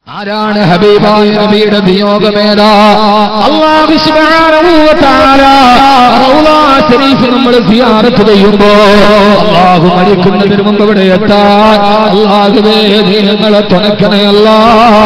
ആരാണ് ഹബീബായ നബിയുടെ നിയോഗമേതാ അല്ലാഹു സുബ്ഹാനഹു വ തആല റൗളാ ശരീഫ് നമ്മൾ സിയാറത്ത് ചെയ്യുമ്പോ അല്ലാഹു മരിക്കുന്നതിന് മുമ്പ് ഇവിടെ എത്താൻ അല്ലാഹുവേ നീ ഞങ്ങളെ തുണക്കണേ അല്ലാ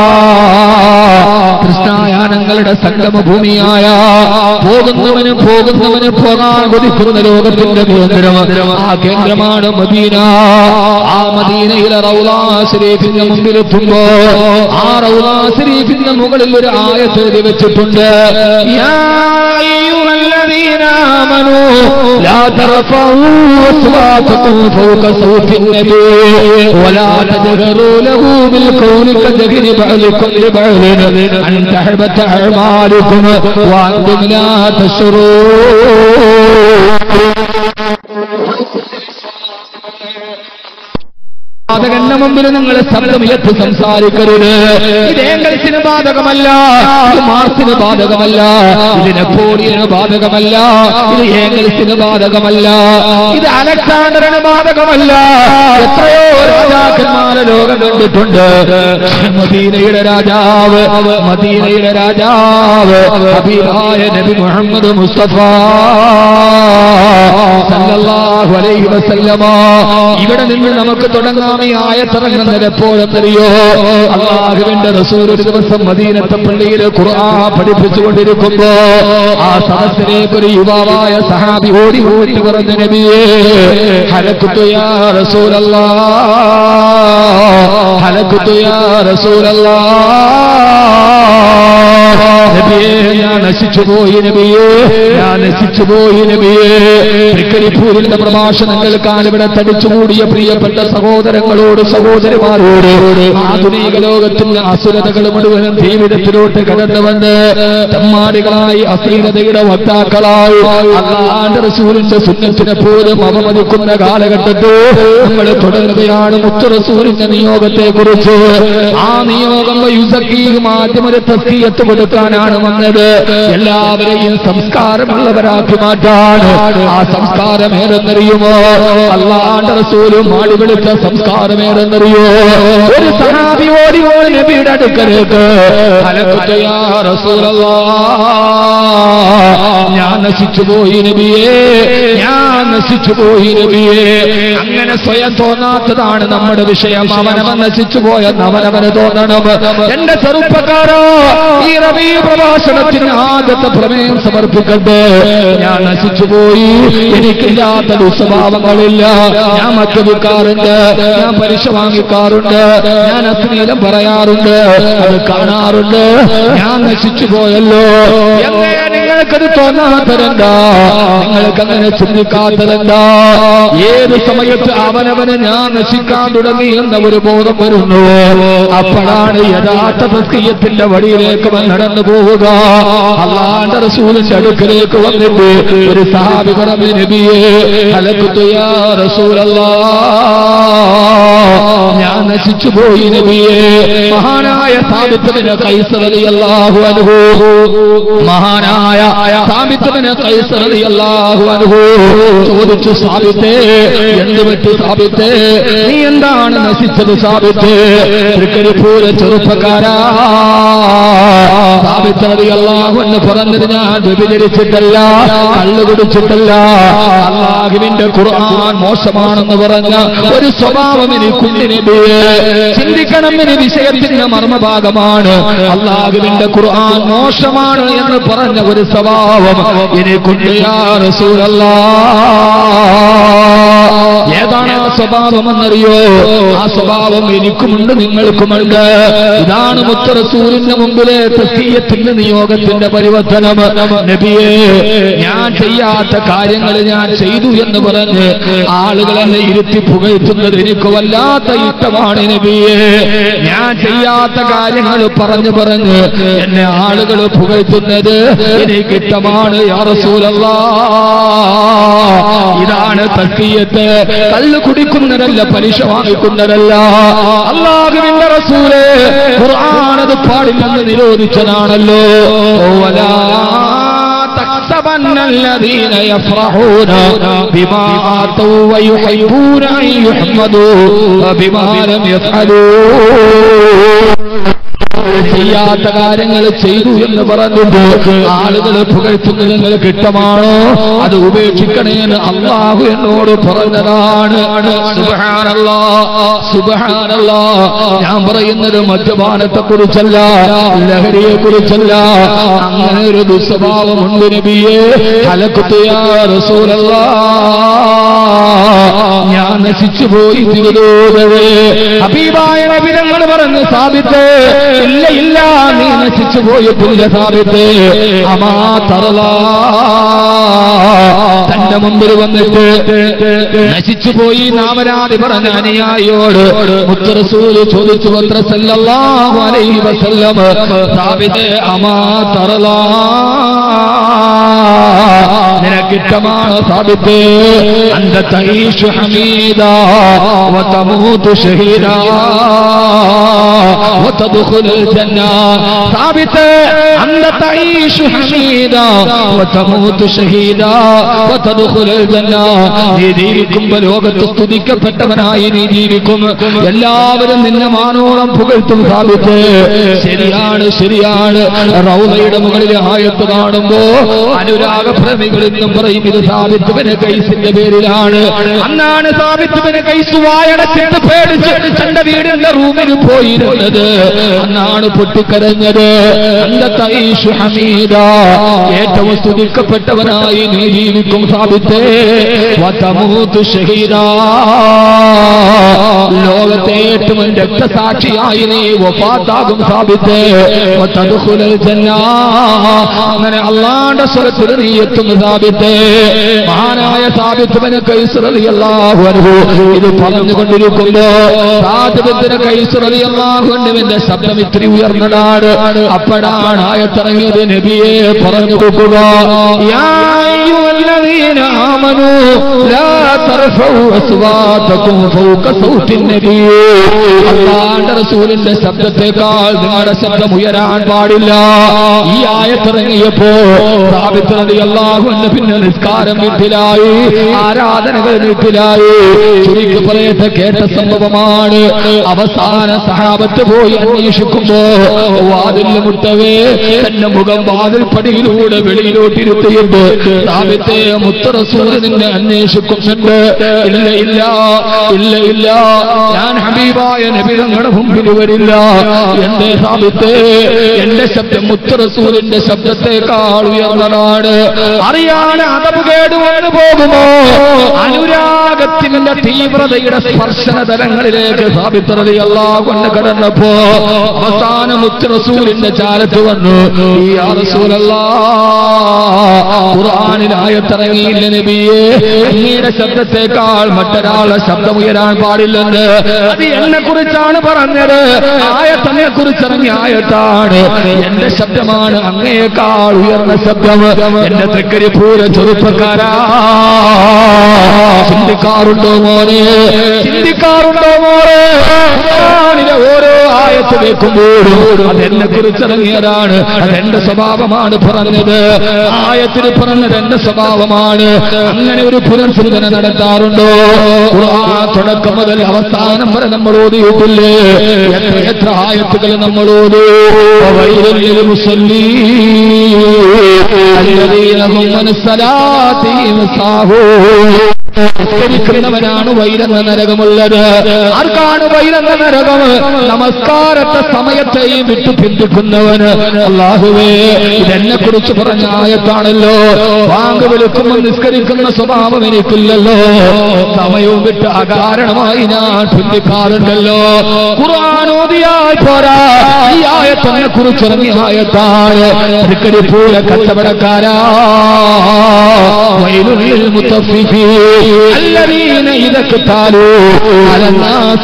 കൃഷ്ണായാനങ്ങളുടെ സംഗമ ഭൂമിയായ പോകുന്നവന് പോകുന്നവന് പോകാൻ കൊതിക്കുന്ന ലോകത്തിന്റെ കേന്ദ്രം ആ കേന്ദ്രമാണ് മദീന ആ മദീനയിലെ റൗലാ ശരീഫിന്റെ മുമ്പിലെത്തുമ്പോ ആ റൗലാ ശരീഫിന്റെ മുകളിൽ ഒരു ആയത്ത് എഴുതി വെച്ചിട്ടുണ്ട് യാ അയ്യുഹല്ലദീന ആമനൂ ലാ തർഫഉ അസ്വാതകും ഫൗക സൗതി النبي ولا تجهروا له بالقول كجهر بعضكم لبعض أن تحبط أعمالكم وأنتم لا تشعرون ബാധകന്റെ മുമ്പിൽ നിങ്ങൾ ശബ്ദമുയർത്തി സംസാരിക്കരുത് ഇത് ഏംഗൽസിന് ബാധകമല്ല ഇത് മാർസിന് ബാധകമല്ല ഇത് നെപ്പോളിയന് ബാധകമല്ല ഇത് ഏംഗൽസിന് ബാധകമല്ല ഇത് അലക്സാണ്ടറിന് ബാധകമല്ല എത്രയോ രാജാക്കന്മാരെ ലോകം കണ്ടിട്ടുണ്ട് മദീനയുടെ രാജാവ് മദീനയുടെ രാജാവ് ഹബീബായ നബി മുഹമ്മദ് മുസ്തഫ സല്ലല്ലാഹു അലൈഹി വസല്ലമ ഇവിടെ നിന്ന് നമുക്ക് തുടങ്ങാം ഈ ആയത്തിറങ്ങുന്നത് എപ്പോഴെന്നറിയോ അള്ളാഹുവിന്റെ റസൂൽ ഒരു ദിവസം മദീനത്തെ പള്ളിയിൽ ഖുർആൻ പഠിപ്പിച്ചുകൊണ്ടിരിക്കുമ്പോ ആ സദസ്സിലേക്ക് ഒരു യുവാവായ സഹാബി ഓടി ഓടി പറഞ്ഞ നബിയേ ഹലക്കുത്തു യാ റസൂലല്ലാ ഹലക്കുത്തു യാ റസൂലല്ലാ നബിയേ ഞാൻ നശിച്ചു പോയി നബിയേ ഞാൻ നശിച്ചു പോയി നബിയേ തൃക്കരിപ്പൂരിന്റെ പ്രഭാഷണം കേൾക്കാൻ ഇവിടെ തടിച്ചുകൂടിയ പ്രിയപ്പെട്ട സഹോദരങ്ങളോട് സഹോദരിമാരോട് ആധുനിക ലോകത്തിന്റെ അസുരതകൾ മുഴുവനും ജീവിതത്തിലോട്ട് കടന്നു വന്ന് തെമ്മാടികളായി അശ്ലീലതയുടെ വക്താക്കളായി അള്ളാന്റെ റസൂലിന്റെ സുന്നത്തിനെ പോലും അവമതിക്കുന്ന കാലഘട്ടത്തിൽ നമ്മൾ തുടരുകയാണ് മുത്തു റസൂലിന്റെ നിയോഗത്തെ കുറിച്ച് ആ നിയോഗം യുസക്കീയും ആദ്യം ഒരു തസ്കീയത്ത് കൊടുക്കാനാണ് വന്നത് എല്ലാവരെയും സംസ്കാരമുള്ളവരാക്കി മാറ്റാൻ ആ സംസ്കാരം ഏതെന്നറിയുമോ അള്ളാന്റെ റസൂലും മാടി വിളിച്ച സംസ്കാരം ഏതെന്നറിയോ ഒരു സഹാബി ഓടി ഓടി നബിയുടെ അടുക്കലേക്ക് അലക്കുത്തയാ റസൂലല്ലാ ഞാൻ നശിച്ചു പോയി നബിയേ ഞാൻ നശിച്ചു പോയി നബിയേ അങ്ങനെ സ്വയം തോന്നാത്തതാണ് നമ്മുടെ വിഷയം അവനവൻ നശിച്ചു പോയെന്ന് അവനവന് തോന്നണം എന്റെ ചെറുപ്പക്കാരോ ഈ റബീ പ്രഭാഷണത്തിന് ആദ്യത്തെ പ്രമേയം സമർപ്പിക്കട്ടെ ഞാൻ നശിച്ചു പോയി എനിക്കില്ലാത്ത ദുസ്വഭാവങ്ങളില്ല ഞാൻ മദ്യപിക്കാറുണ്ട് ഞാൻ പലിശ വാങ്ങിക്കാറുണ്ട് ഞാൻ അശ്ലീലം പറയാറുണ്ട് അത് കാണാറുണ്ട് ഞാൻ നശിച്ചു പോയല്ലോ എങ്ങനെ നിങ്ങൾക്കത് തോന്നാത്തതെന്താ നിങ്ങൾക്ക് അങ്ങനെ ചിന്തിക്കാത്തതെന്താ ഏത് സമയത്ത് അവനവനെ ഞാൻ നശിക്കാൻ തുടങ്ങി എന്ന ഒരു ബോധം വരുന്നു അപ്പോഴാണ് യഥാർത്ഥ തസ്കീയത്തിന്റെ വഴിയിലേക്ക് അവൻ നടന്നു പോവുക അള്ളാന്റെ റസൂലിന്റെ അടുക്കലേക്ക് വന്നിട്ട് ഒരു സഹാബി പറഞ്ഞു നബിയെ അലക്കുത്തുയാ റസൂലല്ലാ ഞാൻ നശിച്ചു പോയി നബിയെ മഹാനായ സാബിത്തമിന് കൈസറലി അല്ലാഹു അനുഭൂ മഹാനായ സാബിത്തമിന് കൈസറലി അല്ലാഹു അനുഭൂ ചോദിച്ചു സാബിത്തേ എന്ത് പറ്റി സാബിത്തേ നീ എന്താണ് നശിച്ചത് സാബിത്തേ തൃക്കരിപ്പൂര ചെറുപ്പക്കാരാ സാബിത്തറലി അല്ലാഹു എന്ന് പറഞ്ഞത് ഞാൻ വ്യഭിചരിച്ചിട്ടല്ല കള്ളു കുടിച്ചിട്ടല്ല അള്ളാഹുവിന്റെ ഖുർആൻ മോശമാണെന്ന് പറഞ്ഞ ഒരു സ്വഭാവം എനിക്കുണ്ട് നബിയെ ചിന്തിക്കണം ഇനി വിഷയത്തിന്റെ മർമ്മഭാഗമാണ് അള്ളാഹുവിന്റെ ഖുർആൻ മോശമാണ് എന്ന് പറഞ്ഞ ഒരു സ്വഭാവം എനിക്കുണ്ട് യാ റസൂലല്ലാ ഏതാണ് ആ സ്വഭാവം എന്നറിയോ ആ സ്വഭാവം എനിക്കുമുണ്ട് നിങ്ങൾക്കുമുണ്ട് ഇതാണ് മുത്തറസൂലിന്റെ മുമ്പിലെ തസ്കീയത്തിന്റെ നിയോഗത്തിന്റെ പരിവർത്തനം നബിയെ ഞാൻ ചെയ്യാത്ത കാര്യങ്ങൾ ഞാൻ ചെയ്തു എന്ന് പറഞ്ഞ് ആളുകളെ ഇരുത്തി പുകഴ്ത്തുന്നത് എനിക്ക് വല്ലാത്ത ഇഷ്ടമാണ് നബിയെ ഞാൻ ചെയ്യാത്ത കാര്യങ്ങൾ പറഞ്ഞു പറഞ്ഞ് എന്നെ ആളുകൾ പുകഴ്ത്തുന്നത് എനിക്ക് ഇഷ്ടമാണ് യാ റസൂലല്ലാ ഇതാണ് തസ്കീയത്ത് കള്ള് കുടിക്കുന്നതല്ല പലിശ വാങ്ങിക്കുന്നതല്ല അള്ളാഹുവിന്റെ റസൂല് ഖുർആാനത് പാടില്ലെന്ന് നിരോധിച്ചതാണല്ലോ വലാ تحسبن الذين يفرحون بما آتوا ويحبون أن يحمدوا بما لم يفعلوا ചെയ്യാത്ത കാര്യങ്ങൾ ചെയ്തു എന്ന് പറഞ്ഞിട്ട് ആളുകൾ പുകഴ്ത്തുന്നത് നിങ്ങൾക്ക് ഇഷ്ടമാണോ അത് ഉപേക്ഷിക്കണേന്ന് അള്ളാഹു എന്നോട് പറഞ്ഞതാണ് സുബ്ഹാനല്ലാ, സുബ്ഹാനല്ലാ. ഞാൻ പറയുന്നത് മദ്യപാനത്തെ കുറിച്ചല്ല ലഹരിയെ കുറിച്ചല്ല അങ്ങനെ ഒരു ദുസ്വഭാവമുണ്ട് നബിയെ ഹലക്കുത്തിയാ റസൂലല്ലാ ഞാൻ നശിച്ചു പോയി തിരുതോതവേ ഹബീബായ നബിതങ്ങൾ പറഞ്ഞു സാബിത്ത് ഇല്ല ഇല്ല നീ നശിച്ചു പോയിട്ടില്ല സാബിത്ത് അമാ തറല തന്റെ മുമ്പിൽ വന്നിട്ട് നശിച്ചു പോയി നാമരാതി പറഞ്ഞ അനുയായിയോട് മുത്തറസൂല് ചോദിച്ചു പത്ര സല്ലല്ലാഹു അലൈഹി വസല്ലം സാബിത്ത് അമാ തറല നിനക്കിഷ്ടമാണ് സാബിത്ത് അന്ത തൈഷു ഹമീദ വതമൂതു ഷഹീദ وتدخل الجنة ثابت أنت تعيش حميدا وتموت شهيدا وتدخل الجنة നീ ജീവിക്കുമ്പോ ലോകത്ത് സ്തുതിക്കപ്പെട്ടവനായി നീ ജീവിക്കും എല്ലാവരും നിന്നെ മാനോളം പുകഴ്ത്തും സാബിത്ത് ശരിയാണ് ശരിയാണ് റൗലയുടെ മുകളിൽ ആയത്ത് കാണുമ്പോ അനുരാഗ പ്രേമികൾ എന്നും പറയും ഇത് സാബിത്തുവിന് കൈസിന്റെ പേരിലാണ് അന്നാണ് സാബിത്തുവിന് കൈസ് വായടച്ചിട്ട് പേടിച്ച് തന്റെ വീടിന്റെ റൂമിൽ പോയിരുന്നത് അന്നാണ് പൊട്ടിക്കരഞ്ഞത് അന്നത്തെ ഈശു ഹമീദ ഏറ്റവും സ്തുതിക്കപ്പെട്ടവനായി നീ ജീവിക്കും സാബിത്തേ വതമൂത്ത് ഷഹീദാ ലോകത്തെ ഏറ്റവും രക്തസാക്ഷിയായി നീ വഫാത്താകും സാബിത്തേ വതദ്ഖുലൽ ജന്ന അങ്ങനെ അള്ളാന്റെ സ്വരത്തിൽ നീ എത്തുന്നു സാബിത്തേ മഹാനായ സാബിത്തുവിന് കൈസ് റളിയല്ലാഹു അൻഹു ഇത് പറഞ്ഞുകൊണ്ടിരിക്കുമ്പോ സാബിത്തിന് കൈസ് റളിയല്ലാഹു അൻഹുവിന്റെ ശബ്ദം ഇത്തിരി ഉയർന്നതാണ് അപ്പോഴാണ് ആയത്തിറങ്ങിയത് നബിയെ പറഞ്ഞു കൊടുക്കുക യാ അയ്യുഹല്ലദീന ആമനൂ ലാ തർഫഉ അസ്വാതകും ഫൗക സൗത്തിൻ നബി അല്ലാഹുവിന്റെ റസൂലിന്റെ ശബ്ദത്തെക്കാൾ നിങ്ങളുടെ ശബ്ദം ഉയരാൻ പാടില്ല ഈ ആയത്തിറങ്ങിയപ്പോ സാബിത്ത് റളിയല്ലാഹു അൻഹു പിന്നെ നിസ്കാരം വീട്ടിലായി ആരാധനകൾ വീട്ടിലായി ചുരുക്കി പറയട്ടെ കേട്ട സംഭവമാണ് അവസാന സഹാബത്ത് പോയി അന്വേഷിക്കുമ്പോ വാതിൽ മുട്ടവേ തന്റെ മുഖം വാതിൽ പടിയിലൂടെ വെളിയിലോട്ടിരുത്തിയിട്ട് സാബിത്തെ മുത്തറസൂര് നിന്നെ അന്വേഷിക്കുന്നുണ്ട് ഇല്ല ഇല്ല ഇല്ല ഇല്ല ഞാൻ ഹബീബായ നബിതങ്ങളുടെ മുമ്പിൽ വരില്ല എന്റെ സാബിത്തെ എന്റെ ശബ്ദം മുത്തറസൂലിന്റെ ശബ്ദത്തെക്കാൾ ഉയർന്നതാണ് അറിയാൻ അതവ് കേടുവന്നു പോകുമോ അനുരാഗത്തിന്റെ തീവ്രതയുടെ സ്പർശന തലങ്ങളിലേക്ക് സാബിത്തറിയല്ല കൊണ്ട് കടന്നപ്പോ അവസാന മുത്തറസൂലിന്റെ ചാലത്ത് വന്നു ഈ ആ റസൂലല്ല ഖുർആാനിലായത്തിറങ്ങിയില്ല നബിയെ അങ്ങയുടെ ശബ്ദത്തെക്കാൾ മറ്റൊരാളുടെ ശബ്ദം ഉയരാൻ പാടില്ലെന്ന് അത് എന്നെ കുറിച്ചാണ് പറഞ്ഞത് ആയത്തന്നെ കുറിച്ചിറങ്ങിയ ആയത്താണ് എന്റെ ശബ്ദമാണ് അങ്ങയേക്കാൾ ഉയർന്ന ശബ്ദം എന്റെ തൃക്കരിപ്പൂര ചെറുപ്പക്കാരാ ചിന്തിക്കാറുണ്ടോ മോനെ ചിന്തിക്കാറുണ്ടോ മോനെ ഖുർആനിലെ ഓരോ ആയത്ത് കേൾക്കുമ്പോഴും അതെന്നെ കുറിച്ചിറങ്ങിയതാണ് അതെന്റെ സ്വഭാവമാണ് പറഞ്ഞത് ആയത്തിന് പറഞ്ഞത് എന്റെ സ്വഭാവമാണ് അങ്ങനെ ഒരു പുനർചിന്തന നടത്താറുണ്ടോ ഖുർആൻ തുടക്കം മുതൽ അവസാനം വരെ നമ്മൾ ഓതിയിട്ടില്ലേ എത്ര എത്ര ആയത്തുകൾ നമ്മൾ ഓതി വൈരല്യ മുസല്ലീ الذين هم من صلاتهم ساهون നിസ്കരിക്കുന്നവനാണ് വൈരെന്ന നരകമുള്ളത് ആർക്കാണ് വൈരെന്ന നരകം നമസ്കാരത്തെ സമയത്തെയും വിട്ടു പിന്തുക്കുന്നവന് അള്ളാഹുവേ ഇതെന്നെ കുറിച്ച് പറഞ്ഞ ആയത്താണല്ലോ വാങ്ക് വിളിക്കുമ്പോൾ നിസ്കരിക്കുന്ന സ്വഭാവം എനിക്കില്ലല്ലോ സമയവും വിട്ട് അകാരണമായി ഞാൻ പിന്തിക്കാറുണ്ടല്ലോ ഖുർആാനോദിയായി പോരാ ഈ ആയത്തിനെ കുറിച്ചിറങ്ങിയ ആയത്താണ് തൃക്കരിപ്പൂര കച്ചവടക്കാരാ വൈലുള്ളിൽ മുത്തഫിഫീ الذين إذا اكتالوا على الناس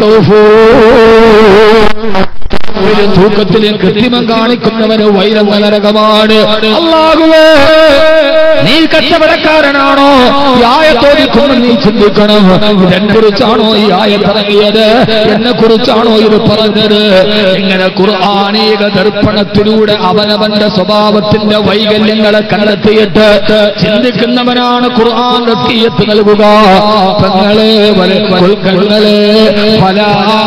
يستوفون ഒരു തൂക്കത്തിൽ കൃത്രിമം കാണിക്കുന്നവന് വൈരം നരകമാണ് അള്ളാഹുവേ നീ കച്ചവടക്കാരനാണോ ഈ ആയത്തോദിക്കുമ്പോൾ നീ ചിന്തിക്കണം ഇതെന്നെ കുറിച്ചാണോ ഈ ആയത്തിറങ്ങിയത് എന്നെ കുറിച്ചാണോ ഇത് പറഞ്ഞത് ഇങ്ങനെ ഖുർആൻ ഖുർആാനീക ദർപ്പണത്തിലൂടെ അവനവന്റെ സ്വഭാവത്തിന്റെ വൈകല്യങ്ങളെ കണ്ടെത്തിയിട്ട് ചിന്തിക്കുന്നവനാണ് ഖുർആൻ റസ്കിയത്ത് നൽകുക തങ്ങളെ കൊൽക്കങ്ങളെ പല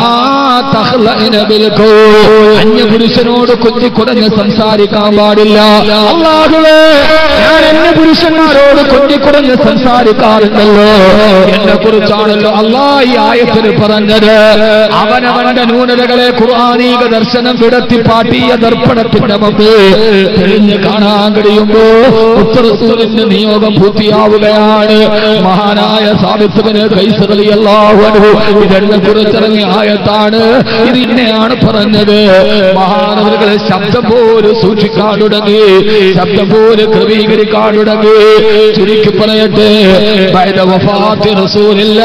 അന്യ പുരുഷനോട് കൊത്തിക്കുടഞ്ഞ് സംസാരിക്കാൻ പാടില്ല അള്ളാഹുവേ ഞാൻ എന്നെ പുരുഷന്മാരോട് കൊത്തിക്കുടഞ്ഞ് സംസാരിക്കാറുണ്ടല്ലോ എന്നെ കുറിച്ചാണല്ലോ അള്ളാ ഈ ആയത്തിൽ പറഞ്ഞത് അവനവന്റെ ന്യൂനതകളെ ഖുർആാനീക ദർശനം വിടത്തി പാട്ടിയ ദർപ്പണത്തിന്റെ മുമ്പ് തെളിഞ്ഞ് കാണാൻ കഴിയുമ്പോ ഉത്തരസൂരിന്റെ നിയോഗം പൂർത്തിയാവുകയാണ് മഹാനായ സാബിത്തുവിന് കൈസറിയല്ലാഹു ഇതെന്നെ കുറിച്ചിറങ്ങിയ ആയത്താണ് ഇത് ഇന്നെയാണ് പറഞ്ഞത് മഹാനവരുകളെ ശബ്ദം പോലും സൂക്ഷിക്കാൻ തുടങ്ങി ശബ്ദം പോലും ക്രമീകരിക്കാൻ തുടങ്ങി ചുരുക്കി പറയട്ടെ ബൈദ വഫാത്തി റസൂലില്ല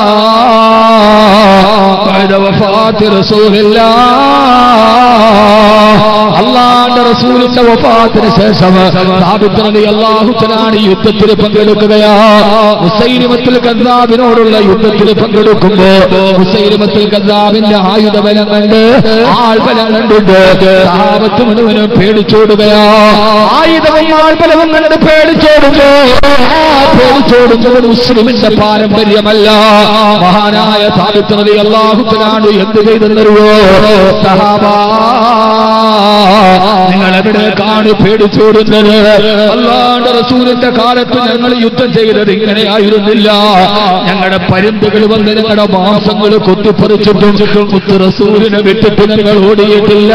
ബൈദ വഫാത്തി റസൂലില്ല അള്ളാന്റെ റസൂലിന്റെ വഫാത്തിന് ശേഷം സാബിത്രതി അള്ളാഹുത്തനാണ് യുദ്ധത്തിൽ പങ്കെടുക്കുകയാ മുസൈലിമത്തിൽ കദ്ദാബിനോടുള്ള യുദ്ധത്തിൽ പങ്കെടുക്കുമ്പോ മുസൈലിമത്തിൽ കദ്ദാബിന്റെ ആയുധബലം കണ്ട് ആൾബലം കണ്ടിട്ട് സഹാബത്ത് മുഴുവനും പേടിച്ചോടുകയാ ആയുധവും ആൾബലവും കണ്ട് പേടിച്ചോടുമ്പോ ആ പേടിച്ചോടുന്നത് മുസ്ലിമിന്റെ പാരമ്പര്യമല്ല മഹാനായ സാബിത്രതി അള്ളാഹുത്തനാണ് എന്ത് ചെയ്തെന്നറിയോ സഹാബാ നിങ്ങൾ എവിടേക്കാണ് പേടിച്ചോടുന്നത് അല്ലാണ്ട് റസൂലിന്റെ കാലത്ത് ഞങ്ങൾ യുദ്ധം ചെയ്തത് ഇങ്ങനെയായിരുന്നില്ല ഞങ്ങളുടെ പരുന്തുകൾ വന്ന് ഞങ്ങളുടെ മാംസങ്ങൾ കൊത്തിപ്പറിച്ചിട്ടും മുത്ത് റസൂലിനെ വിട്ടിട്ട് ഞങ്ങൾ ഓടിയിട്ടില്ല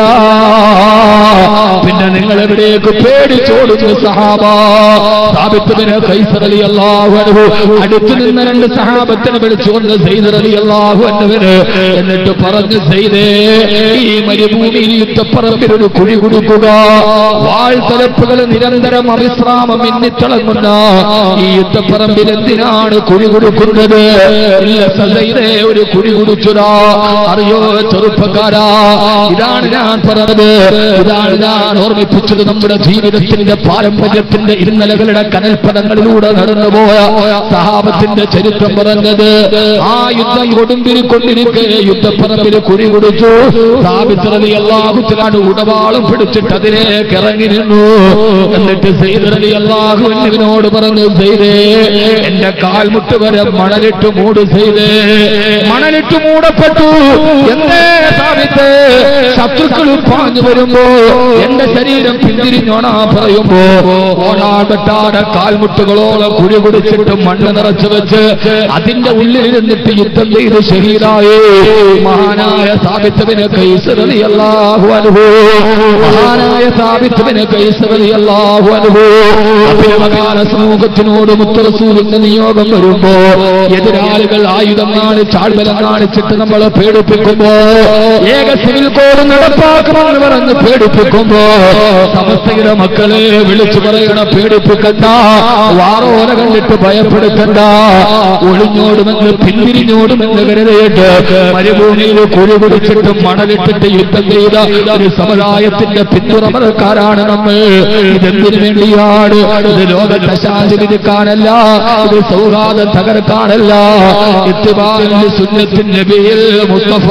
പിന്നെ നിങ്ങൾ എവിടേക്ക് പേടിച്ചോടുന്നു സഹാബ സാബിത്തുവിന് കൈസറലി അള്ളാഹു അനുഭവ അടുത്തു നിന്ന് രണ്ട് സഹാബത്തിനെ വിളിച്ചുകൊണ്ട് സൈദറലി അള്ളാഹു അനുവിന് എന്നിട്ട് പറഞ്ഞു ചെയ്തേ ഈ മരുഭൂമിയിൽ യുദ്ധപ്പറമ്പിൽ ഒരു കുഴി കൊടുക്കുക വാൾത്തലപ്പുകൾ നിരന്തരം അവിശ്രാമം മിന്നിത്തിളങ്ങുന്ന ഈ യുദ്ധപ്പറമ്പിൽ എന്തിനാണ് കുഴി കൊടുക്കുന്നത് ഇല്ല സദൈരെ ഒരു കുഴി കുടിച്ചതാ അറിയോ ചെറുപ്പക്കാരാ ഇതാണ് ഞാൻ പറഞ്ഞത് ഇതാണ് ഞാൻ ഓർമ്മിപ്പിച്ചത് നമ്മുടെ ജീവിതത്തിന്റെ പാരമ്പര്യത്തിന്റെ ഇരുന്നലകളുടെ കനൽപ്പദങ്ങളിലൂടെ നടന്നുപോയ സഹാബത്തിന്റെ ചരിത്രം പറഞ്ഞത് ആ യുദ്ധം കൊടുമ്പിരി കൊണ്ടിരിക്കെ യുദ്ധപ്പറമ്പിൽ കുഴി കുടിച്ചു സ്ഥാപിച്ചത് അള്ളാഹുത്തിലാണ് ഉടവാളും പിടിച്ചിട്ട് അതിലേക്ക് ഇറങ്ങി നിന്നു എന്നിട്ട് സെയ്തറലി അള്ളാഹുവിനോട് പറഞ്ഞു ചെയ്തേ എന്റെ കാൽമുട്ട് വരെ മണലിട്ട് മൂട് ചെയ്തേ മണലിട്ട് മൂടപ്പെട്ടു എന്തേ സ്ഥാപിത്ത് ശത്രുക്കൾ പാഞ്ഞു വരുമ്പോ എന്റെ ശരീരം പിന്തിരിഞ്ഞോണാ പറയുമ്പോ ഓണാകട്ടാടെ കാൽമുട്ടുകളോളം കുഴി കുടിച്ചിട്ട് മണ്ണ് നിറച്ചു വെച്ച് അതിന്റെ ഉള്ളിൽ ഇരുന്നിട്ട് യുദ്ധം ചെയ്ത് ശരീരായേ മഹാനായ സാബിത്തവിനെ കൈസറലി അള്ളാഹു അനുഭവം മഹാനായ സാബിത്തവിനെ കൈസറലി അള്ളാഹു അനുഭവം അഭിനവകാല സമൂഹത്തിനോട് മുത്തറസൂലിന്റെ നിയോഗം വരുമ്പോ എതിരാളികൾ ആയുധം കാണിച്ച് ആൾബലം കാണിച്ചിട്ട് നമ്മളെ പേടിപ്പിക്കുമ്പോ ഏക സിവിൽ കോഡ് നടപ്പാക്കുമെന്ന് പറഞ്ഞ് പേടിപ്പിക്കുമ്പോ സമസ്തയുടെ മക്കളെ വിളിച്ചു പറയണ പേടിപ്പിക്കണ്ട വാറോല കണ്ടിട്ട് ഭയപ്പെടുത്തണ്ട ഒളിഞ്ഞോടുമെന്ന് പിന്തിരിഞ്ഞോടുമെന്ന് കരുതിയിട്ട് മരുഭൂമിയിൽ കുഴി കുടിച്ചിട്ട് മണലിട്ടിട്ട് യുദ്ധം ചെയ്ത ഒരു സമുദായത്തിന്റെ പിന്തുണമക്കാരാണ് നമ്മൾ ഇതെന്തിനു വേണ്ടിയാണ് ഇത് ലോകത്തെ ശാന്തി വിധിക്കാനല്ല ഇത് സൗഹാർദ്ദം തകർക്കാനല്ല ഇത്തിബാലിന്റെ സുന്നത്തിന്റെ നബിയിൽ മുസ്തഫ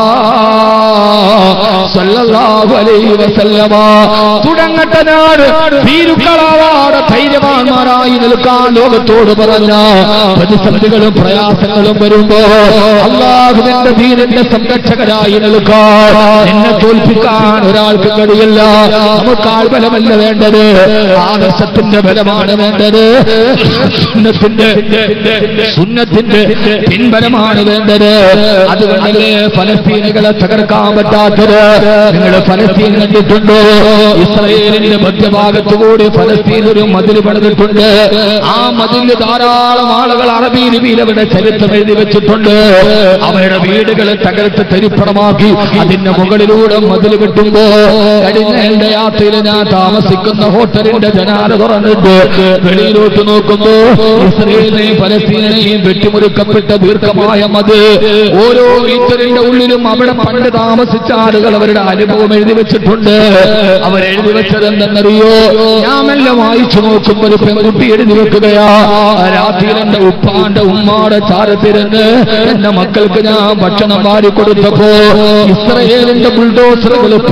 സല്ലല്ലാഹു അലൈഹി വസല്ലമ തുടങ്ങട്ടെ ഞാൻ ഭീരുക്കളാവാതെ ധൈര്യവാന്മാരായി നിൽക്കാൻ ലോകത്തോട് പറഞ്ഞ പ്രതിസന്ധികളും പ്രയാസങ്ങളും വരുമ്പോ അള്ളാഹുവിന്റെ ധീരന്റെ സംരക്ഷകരായി നിൽക്കാൻ എന്നെ തോൽപ്പിക്കാൻ ഒരാൾക്ക് കഴിയില്ല നമുക്ക് ആൾബലമല്ല വേണ്ടത് ആദർശത്തിന്റെ ബലമാണ് വേണ്ടത് സുന്നത്തിന്റെ സുന്നത്തിന്റെ പിൻബലമാണ് വേണ്ടത് അതുകൊണ്ടല്ലേ ഫലസ്തീനുകളെ തകർക്കാൻ പറ്റാത്തത് നിങ്ങൾ ഫലസ്തീൻ കണ്ടിട്ടുണ്ടോ ഇസ്രയേലിന്റെ മധ്യഭാഗത്തുകൂടി ഫലസ്തീൻ ഒരു മതിൽ പണിതിട്ടുണ്ട് ആ മതിൽ ധാരാളം ആളുകൾ അറബി ലിപിയിൽ അവരുടെ ചരിത്രം എഴുതി വെച്ചിട്ടുണ്ട് അവരുടെ വീടുകളെ തകർത്ത് തരിപ്പണമാക്കി അതിന്റെ മുകളിലൂടെ മതിൽ കിട്ടുമ്പോ കഴിഞ്ഞ എന്റെ യാത്രയിൽ ഞാൻ താമസിക്കുന്ന ഹോട്ടലിന്റെ ജനാല തുറന്നിട്ട് വെളിയിലോട്ട് നോക്കുമ്പോ ഇസ്രയേലിനെയും ഫലസ്തീനെയും വെട്ടിമുറുക്കപ്പെട്ട ദീർഘമായ മത് ഓരോ മീറ്ററിന്റെ ഉള്ളിലും അവിടെ പണ്ട് താമസിച്ച ആളുകൾ അവരുടെ അനുഭവം എഴുതി വെച്ചിട്ടുണ്ട് അവരെഴുതി വെച്ചത് എന്തെന്നറിയോ ഞാമെല്ലാം വായിച്ചു നോക്കുമ്പോൾ ഒരു പെൺകുട്ടി എഴുതി വെക്കുകയാ രാത്രിയിൽ എന്റെ ഉപ്പാന്റെ ഉമ്മാടെ ചാരത്തിരുന്ന് എന്റെ മക്കൾക്ക് ഞാൻ ഭക്ഷണം വാരി കൊടുത്തപ്പോ ഇസ്രയേലിന്റെ ബുൾഡോസറുകൾ പാഞ്ഞു വന്നു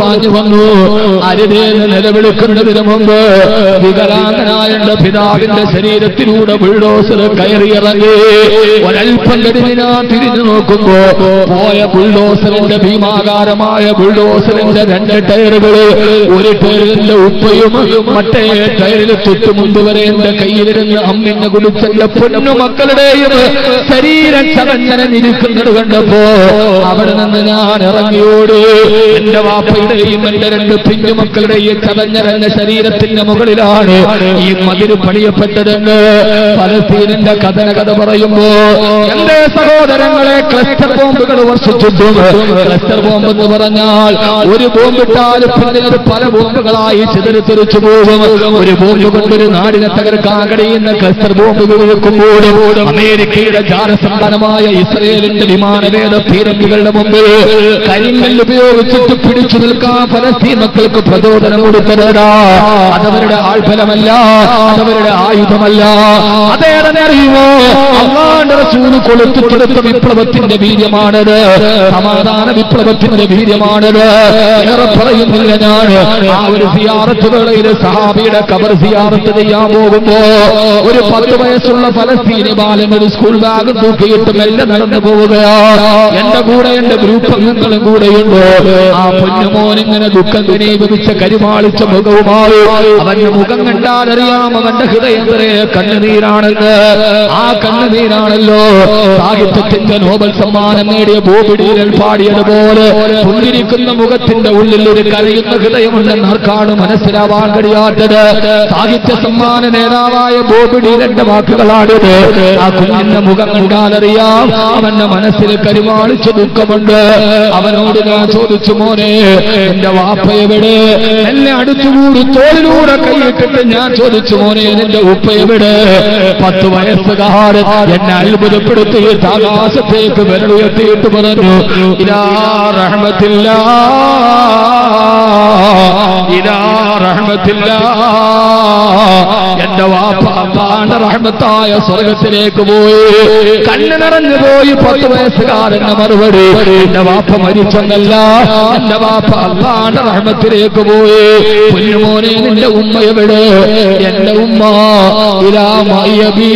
വന്നു അരുതേന്ന് നിലവിളിക്കുന്നതിന് മുമ്പ് വികലാംഗനായ എന്റെ പിതാവിന്റെ ശരീരത്തിലൂടെ ബുൾഡോസർ കയറിയിറങ്ങി ഒരൽപ്പം കഴിഞ്ഞാ തിരിഞ്ഞു നോക്കുമ്പോ പോയ ബുൾഡോസറിന്റെ ഭീമാകാരമായ ബുൾഡോസറിന്റെ രണ്ട് ടയറുകള് ഒരു ടയറിന്റെ ഉപ്പയും മറ്റേ ടയറിൽ തൊട്ടു മുമ്പ് വരെ എന്റെ കയ്യിലിരുന്ന് അമ്മിനെ കുടിച്ചെന്റെ പൊന്നു മക്കളുടെയും ശരീരം ചതഞ്ഞനഞ്ഞിരിക്കുന്നത് കണ്ടപ്പോ അവിടെ നിന്ന് ഞാൻ ഇറങ്ങിയോട് എന്റെ വാപ്പയുടെയും എന്റെ രണ്ട് പിഞ്ഞുമക്കളുടെയും ചതഞ്ഞരഞ്ഞ ശരീരത്തിന്റെ മുകളിലാണ് ഈ മതിര് പണിയപ്പെട്ടതെന്ന് പലസ്തീനിന്റെ കഥന കഥ പറയുമ്പോ എന്റെ സഹോദരങ്ങളെ ക്ലസ്റ്റർ ബോംബുകൾ വർഷിച്ചിട്ടും ക്ലസ്റ്റർ ബോംബ് എന്ന് പറഞ്ഞാൽ ഒരു ബോംബിട്ടാൽ പിന്നെ അത് പല ബോംബുകളായി ചിതറിത്തെറിച്ചു പോകും ഒരു ബോംബ് കൊണ്ടൊരു നാടിനെ തകർക്കാൻ കഴിയുന്ന ക്ലസ്റ്റർ ബോംബുകൾ വെക്കുമ്പോഴും അമേരിക്കയുടെ ജാലസമ്പാദമായ ഇസ്രയേലിന്റെ വിമാനവേദ പീരങ്കികളുടെ മുമ്പിൽ കരിങ്കല്ല് ഉപയോഗിച്ചിട്ട് പിടിച്ചു നിൽക്കാൻ പലസ്തീൻ മക്കൾക്ക് പ്രചോദനം കൊടുത്തതാ അതവരുടെ ആൾഫലമല്ല അതവരുടെ ആയുധമല്ല അതേറെ അറിയുമോ അള്ളാന്റെ റസൂല് കൊളുത്തിക്കെടുത്ത വിപ്ലവത്തിന്റെ വീര്യമാണത് സമാധാന വിപ്ലവത്തിന്റെ വീര്യമാണത് ഏറെ പറയുന്നില്ല ഞാൻ ആ ഒരു സിയാറത്ത് വേളയിൽ സഹാബിയുടെ കബർ സിയാറത്ത് ചെയ്യാൻ പോകുമ്പോ ഒരു പത്ത് വയസ്സുള്ള ഫലസ്തീനി ബാലൻ ഒരു സ്കൂൾ ബാഗ് തൂക്കിയിട്ട് മെല്ലെ നടന്നു പോവുകയാണ് എന്റെ കൂടെ എന്റെ ഗ്രൂപ്പ് അംഗങ്ങളും കൂടെയുണ്ട് ആ പൊന്നുമോൻ ഇങ്ങനെ ദുഃഖം ഘനീഭവിച്ച കരിമാളിച്ച മുഖവുമായി അവന്റെ മുഖം കണ്ടാൽ അറിയാം അവന്റെ ഹൃദയം നിറയെ കണ്ണുനീരാണെന്ന് ആ കണ്ണുനീരാണല്ലോ സാഹിത്യത്തിന്റെ നോബൽ സമ്മാനം നേടിയ ബോബിഡിയിൽ പാടിയതുപോലെ പുഞ്ചിരിക്കുന്ന മുഖത്തിന്റെ ഉള്ളിൽ ഒരു കരയുന്ന ഹൃദയമുണ്ടെന്ന് ആർക്കാണ് മനസ്സിലാവാൻ കഴിയാത്തത് സാഹിത്യ സമ്മാന നേതാവായ ബോബിഡിയിലെ വാക്കുകളാണിത് ആ കുഞ്ഞിന്റെ മുഖം കണ്ടാലറിയാം അവന്റെ മനസ്സിൽ കരുമാളിച്ച ദുഃഖമുണ്ട് അവനോട് ഞാൻ ചോദിച്ചു മോനെ എന്റെ വാപ്പ എവിടെ എന്നെ അടുത്തുകൂടി തോളിലൂടെ കൈയിട്ടിട്ട് ഞാൻ ചോദിച്ചു മോനെ നിന്റെ ഉപ്പ എവിടെ പത്ത് വയസ്സുകാരൻ എന്നെ അത്ഭുതപ്പെടുത്തിയിട്ട് ആകാശത്തേക്ക് വിരലുയർത്തിയിട്ട് പറഞ്ഞു ഇലാ റഹ്മത്തില്ല ഇലാ റഹ്മത്തില്ല എന്റെ വാപ്പ അള്ളാന്റെ റഹ്മത്തായ സ്വർഗത്തിലേക്ക് പോയി കണ്ണ് നിറഞ്ഞു പോയി പത്ത് വയസ്സുകാരന്റെ മറുപടി എന്റെ വാപ്പ മരിച്ചെന്നല്ല എന്റെ വാപ്പ അള്ളാന്റെ റഹ്മത്തിലേക്ക് പോയി കുഞ്ഞുമോനെ നിന്റെ ഉമ്മ എവിടെ എന്റെ ഉമ്മ ഇലാമയബീ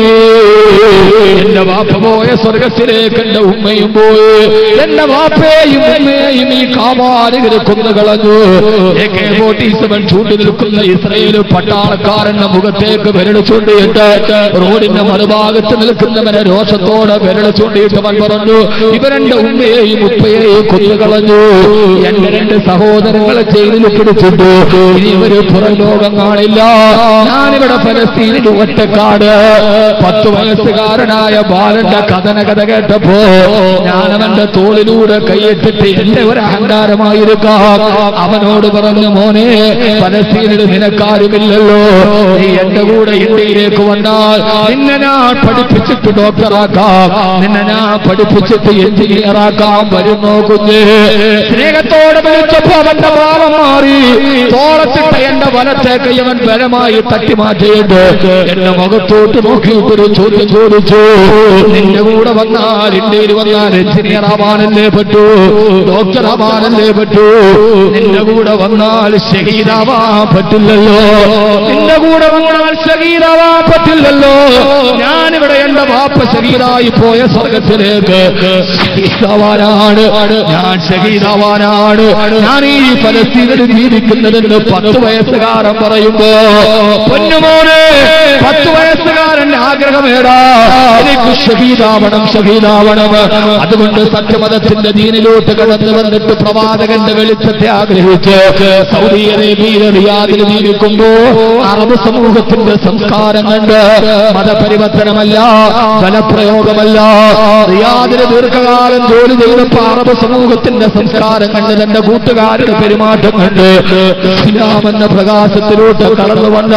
എന്റെ വാപ്പ പോയ സ്വർഗത്തിലേക്ക് എന്റെ ഉമ്മയും പോയി എന്റെ വാപ്പയെയും ഉമ്മയെയും ഈ കാവാലികര് കൊന്നു കളഞ്ഞു എ കെ ഫോർട്ടി സെവൻ ചൂണ്ടി നിൽക്കുന്ന ഇസ്രയേൽ പട്ടാളക്കാരന്റെ മുഖത്തേക്ക് വിരൽ ചൂണ്ടിയിട്ട് റോഡിന്റെ മറുഭാഗത്ത് നിൽക്കുന്നവനെ രോഷത്തോടെ വിരൽ ചൂണ്ടിയിട്ട് അവൻ പറഞ്ഞു ഇവരെന്റെ ഉമ്മയെയും ഉപ്പയെയും കൊന്നുകളഞ്ഞു എന്റെ രണ്ട് സഹോദരങ്ങളെ ജയിലിൽ പിടിച്ചിട്ടു ഇനി ഇവര് പുറം ലോകം കാണില്ല ഞാനിവിടെ പലസ്തീനിൽ ഒറ്റക്കാട് പത്ത് വയസ്സുകാരനായ ബാലന്റെ കഥന കഥ കേട്ടപ്പോ ഞാൻ അവന്റെ തോളിലൂടെ കൈയിട്ടിട്ട് എന്റെ ഒരു അഹങ്കാരമായിരിക്കാം അവനോട് പറഞ്ഞു മോനെ പലസ്തീനിൽ നിനക്കാരുമില്ലല്ലോ നീ എന്റെ കൂടെ ഇന്ത്യയിലേക്ക് വന്നാൽ നിന്നെ ഞാൻ പഠിപ്പിച്ചിട്ട് ഡോക്ടറാക്കാം നിന്നെ ഞാൻ പഠിപ്പിച്ചിട്ട് എഞ്ചിനീയറാക്കാം വരുന്നോ കുഞ്ഞ് സ്നേഹത്തോടെ വിളിച്ചപ്പോ അവന്റെ ഭാവം മാറി തോളത്തിട്ട എന്റെ വലത്തേക്ക് ഇവൻ ബലമായി തട്ടിമാറ്റിയിട്ട് എന്റെ മുഖത്തോട്ട് നോക്കിയിട്ടൊരു ചോദ്യം ചോദിച്ചു നിന്റെ കൂടെ വന്നാൽ ഇന്ത്യയിൽ വന്നാൽ എഞ്ചിനീയർ ആവാനല്ലേ പറ്റൂ ഡോക്ടർ ആവാനല്ലേ പറ്റൂ നിന്റെ കൂടെ വന്നാൽ ഷഹീദാവാൻ പറ്റില്ലല്ലോ നിന്റെ കൂടെ വന്നാൽ ഷഹീദാവാൻ പറ്റില്ലല്ലോ ഞാനിവിടെ എന്റെ വാപ്പ ഷഹീദായി പോയ സ്വർഗത്തിലേക്ക് ഷഹീദാവാനാണ് ഞാൻ ഷഹീദാവാനാണ് ഞാൻ ഈ ഫലസ്തീനിൽ ജീവിക്കുന്നതെന്ന് പത്ത് വയസ്സുകാരൻ പറയുമ്പോ പൊന്നുമോനെ പത്ത് വയസ്സുകാരന്റെ ആഗ്രഹമേടാ എനിക്ക് ഷഹീദാവണം ഷഹീദാവണം അതുകൊണ്ട് സത്യമതത്തിന്റെ ദീനിലോട്ട് കടന്നു വന്നിട്ട് പ്രവാചകന്റെ വെളിച്ചത്തെ ആഗ്രഹിച്ച് സൗദി അറേബ്യയിലെ റിയാദിൽ ജീവിക്കുമ്പോ അറബ് സമൂഹത്തിന്റെ സംസ്കാരം കണ്ട് മതപരിവർത്തനമല്ല ബലപ്രയോഗമല്ല റിയാദിന് ദീർഘകാലം ജോലി ചെയ്തപ്പോ അറബ് സമൂഹത്തിന്റെ സംസ്കാരം കണ്ട് തന്റെ കൂട്ടുകാരുടെ പെരുമാറ്റം കണ്ട് ഇസ്ലാമെന്ന പ്രകാശത്തിലോട്ട് കടന്നു വന്ന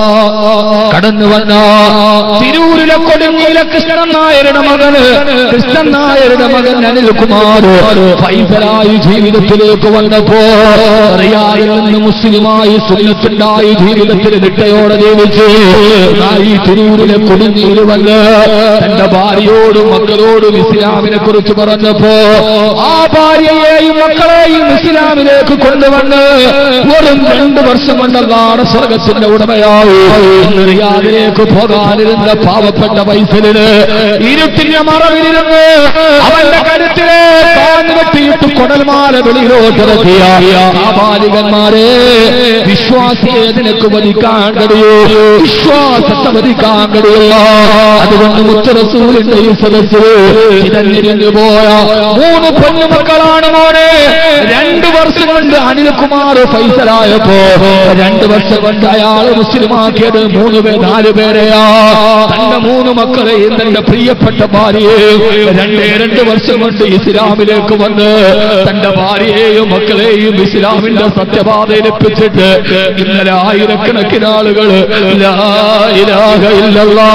കടന്നു വന്ന തിരൂരിലെ കൊടുങ്ങിയിലെ കൃഷ്ണൻ നായരുടെ മകന് കൃഷ്ണൻ നായരുടെ മകൻ അനിൽകുമാർ ഫൈസലായി ജീവിതത്തിലേക്ക് വന്നപ്പോ റിയായിൽ നിന്ന് മുസ്ലിമായി സുന്നത്തുണ്ടായി ജീവിതത്തിൽ നിട്ടയോടെ ജീവിച്ച് ആ ഈ തിരൂരിലെ കൊടുങ്ങിയിൽ വന്ന് തന്റെ ഭാര്യയോടും മക്കളോടും ഇസ്ലാമിനെ കുറിച്ച് പറഞ്ഞപ്പോ ആ ഭാര്യയെയും മക്കളെയും ഇസ്ലാമിലേക്ക് കൊണ്ടുവന്ന് വെറും രണ്ടു വർഷം കൊണ്ടല്ലാണ് സ്വർഗത്തിന്റെ ഉടമയായി ഇന്ന് റിയാദിലേക്ക് പോകാനിരുന്ന പാവപ്പെട്ട വയസ്സിന് ഇരുട്ടിന്റെ മറവിലിരുന്ന് അവന്റെ കരുത്തിലെ താൻ വെട്ടിയിട്ട് കൊടൽമാല വെളിയിലോട്ടിറക്കിയ ആ ബാലികന്മാരെ വിശ്വാസിയെ നിനക്ക് വധിക്കാൻ കഴിയൂ വിശ്വാസത്തെ വധിക്കാൻ കഴിയില്ല അതുകൊണ്ട് മുത്തറസൂലിന്റെ ഈ സദസ്സ് ചിതഞ്ഞിരിഞ്ഞു പോയ മൂന്ന് പൊന്നുമക്കളാണ് മോനെ രണ്ടു വർഷം കൊണ്ട് അനിൽകുമാർ ഫൈസലായപ്പോ രണ്ടു വർഷം കൊണ്ട് അയാൾ മുസ്ലിമാക്കിയത് മൂന്ന് പേർ നാല് പേരെയാ തന്റെ മൂന്ന് മക്കളെയും തന്റെ പ്രിയപ്പെട്ട ഭാര്യയെ രണ്ടേ രണ്ട് വർഷം കൊണ്ട് ഇസ്ലാമിലേക്ക് വന്ന് തന്റെ ഭാര്യയെയും മക്കളെയും ഇസ്ലാമിന്റെ സത്യപാതയിൽ എത്തിച്ചിട്ട് ഇന്നലെ ആയിരക്കണക്കിന് ആളുകൾ ലാ ഇലാഹ ഇല്ലല്ലാ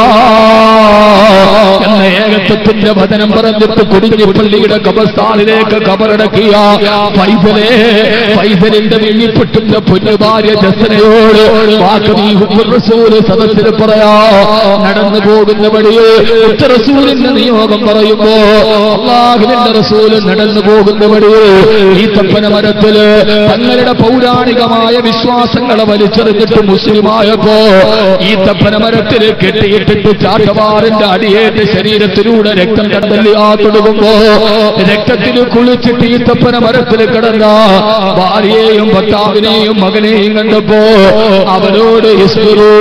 എന്ന ഏകത്വത്തിന്റെ വചനം പറഞ്ഞിട്ട് കുടിഞ്ഞി പള്ളിയുടെ കബസ്ഥാനിലേക്ക് കബറടക്കിയ ഫൈസലെ ഫൈസലിന്റെ വെള്ളിപ്പെട്ടിന്റെ പൊന്നു ഭാര്യ ജസനയോട് വാക്കബീ റസൂല് സദസ്സിൽ പറയാ നടന്നു പോകുന്ന വഴിയെ റസൂലിന്റെ നിയോഗം പറയുമ്പോ അള്ളാഹുവിന്റെ റസൂല് നടന്നു പോകുന്ന വഴിയെ ഈ തപ്പന മരത്തില് തങ്ങളുടെ പൗരാണികമായ വിശ്വാസങ്ങളെ വലിച്ചെറിഞ്ഞിട്ട് മുസ്ലിമായപ്പോ ഈ തപ്പന മരത്തിൽ കെട്ടിയിട്ടിട്ട് ചാട്ടവാറിന്റെ അടിയേറ്റ് ശരീരത്തിലൂടെ രക്തം കണ്ടല്ലി ആ തൊടുകുമ്പോ രക്തത്തിൽ കുളിച്ചിട്ട് ഈ തപ്പന മരത്തിൽ കിടന്ന ഭാര്യയെയും ഭർത്താവിനെയും മകനെയും കണ്ടപ്പോ അവനോട് ഇസ്തുരു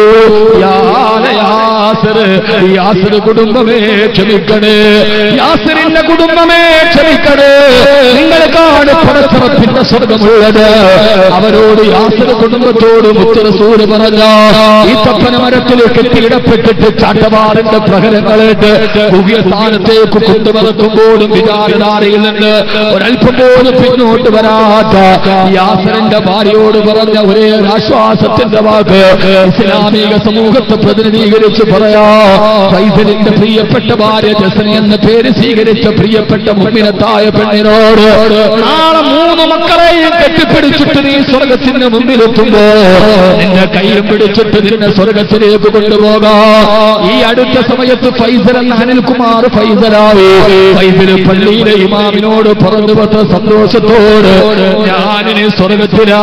യാസിർ യാസിർ കുടുംബമേ ക്ഷമിക്കണേ യാസിറിന്റെ കുടുംബമേ ക്ഷമിക്കണേ നിങ്ങൾക്കാണ് പടച്ചറപ്പിന്റെ സ്വർഗമുള്ളത് അവരോട് യാസിർ കുടുംബത്തോട് മുത്തറസൂര് പറഞ്ഞ ഈ തപ്പന മരത്തിൽ കെട്ടിയിടപ്പെട്ടിട്ട് ചാട്ടവാറിന്റെ പ്രഹരങ്ങളേറ്റ് പുതിയ സ്ഥാനത്തേക്ക് കൊണ്ടുവറക്കുമ്പോഴും വിചാരധാരയിൽ നിന്ന് ഒരല്പം പോലും പിന്നോട്ട് വരാത്ത യാസറിന്റെ ഭാര്യയോട് പറഞ്ഞ ഒരേ ഒരു ആശ്വാസത്തിന്റെ വാക്ക് ഇസ്ലാമിക സമൂഹത്തെ പ്രതിനിധീകരിച്ച് പറയാ ഫൈസലിന്റെ പ്രിയപ്പെട്ട ഭാര്യ ജസനി എന്ന പേര് സ്വീകരിച്ച പ്രിയപ്പെട്ട മുമ്പിനത്തായ പെണ്ണിനോട് നാളെ മൂന്ന് മക്കളെയും കെട്ടിപ്പിടിച്ചിട്ട് നീ സ്വർഗത്തിന്റെ മുമ്പിലെത്തുമ്പോ നിന്റെ കൈയും പിടിച്ചിട്ട് നിന്നെ സ്വർഗത്തിലേക്ക് കൊണ്ടുപോകാ ഈ അടുത്ത സമയത്ത് ഫൈസൽ എന്ന അനിൽകുമാർ ഫൈസലാവേ ഫൈസൽ പള്ളിയിലെ ഇമാമിനോട് പറഞ്ഞു പത്ര സന്തോഷത്തോട് ഞാനിനി സ്വർഗത്തിലാ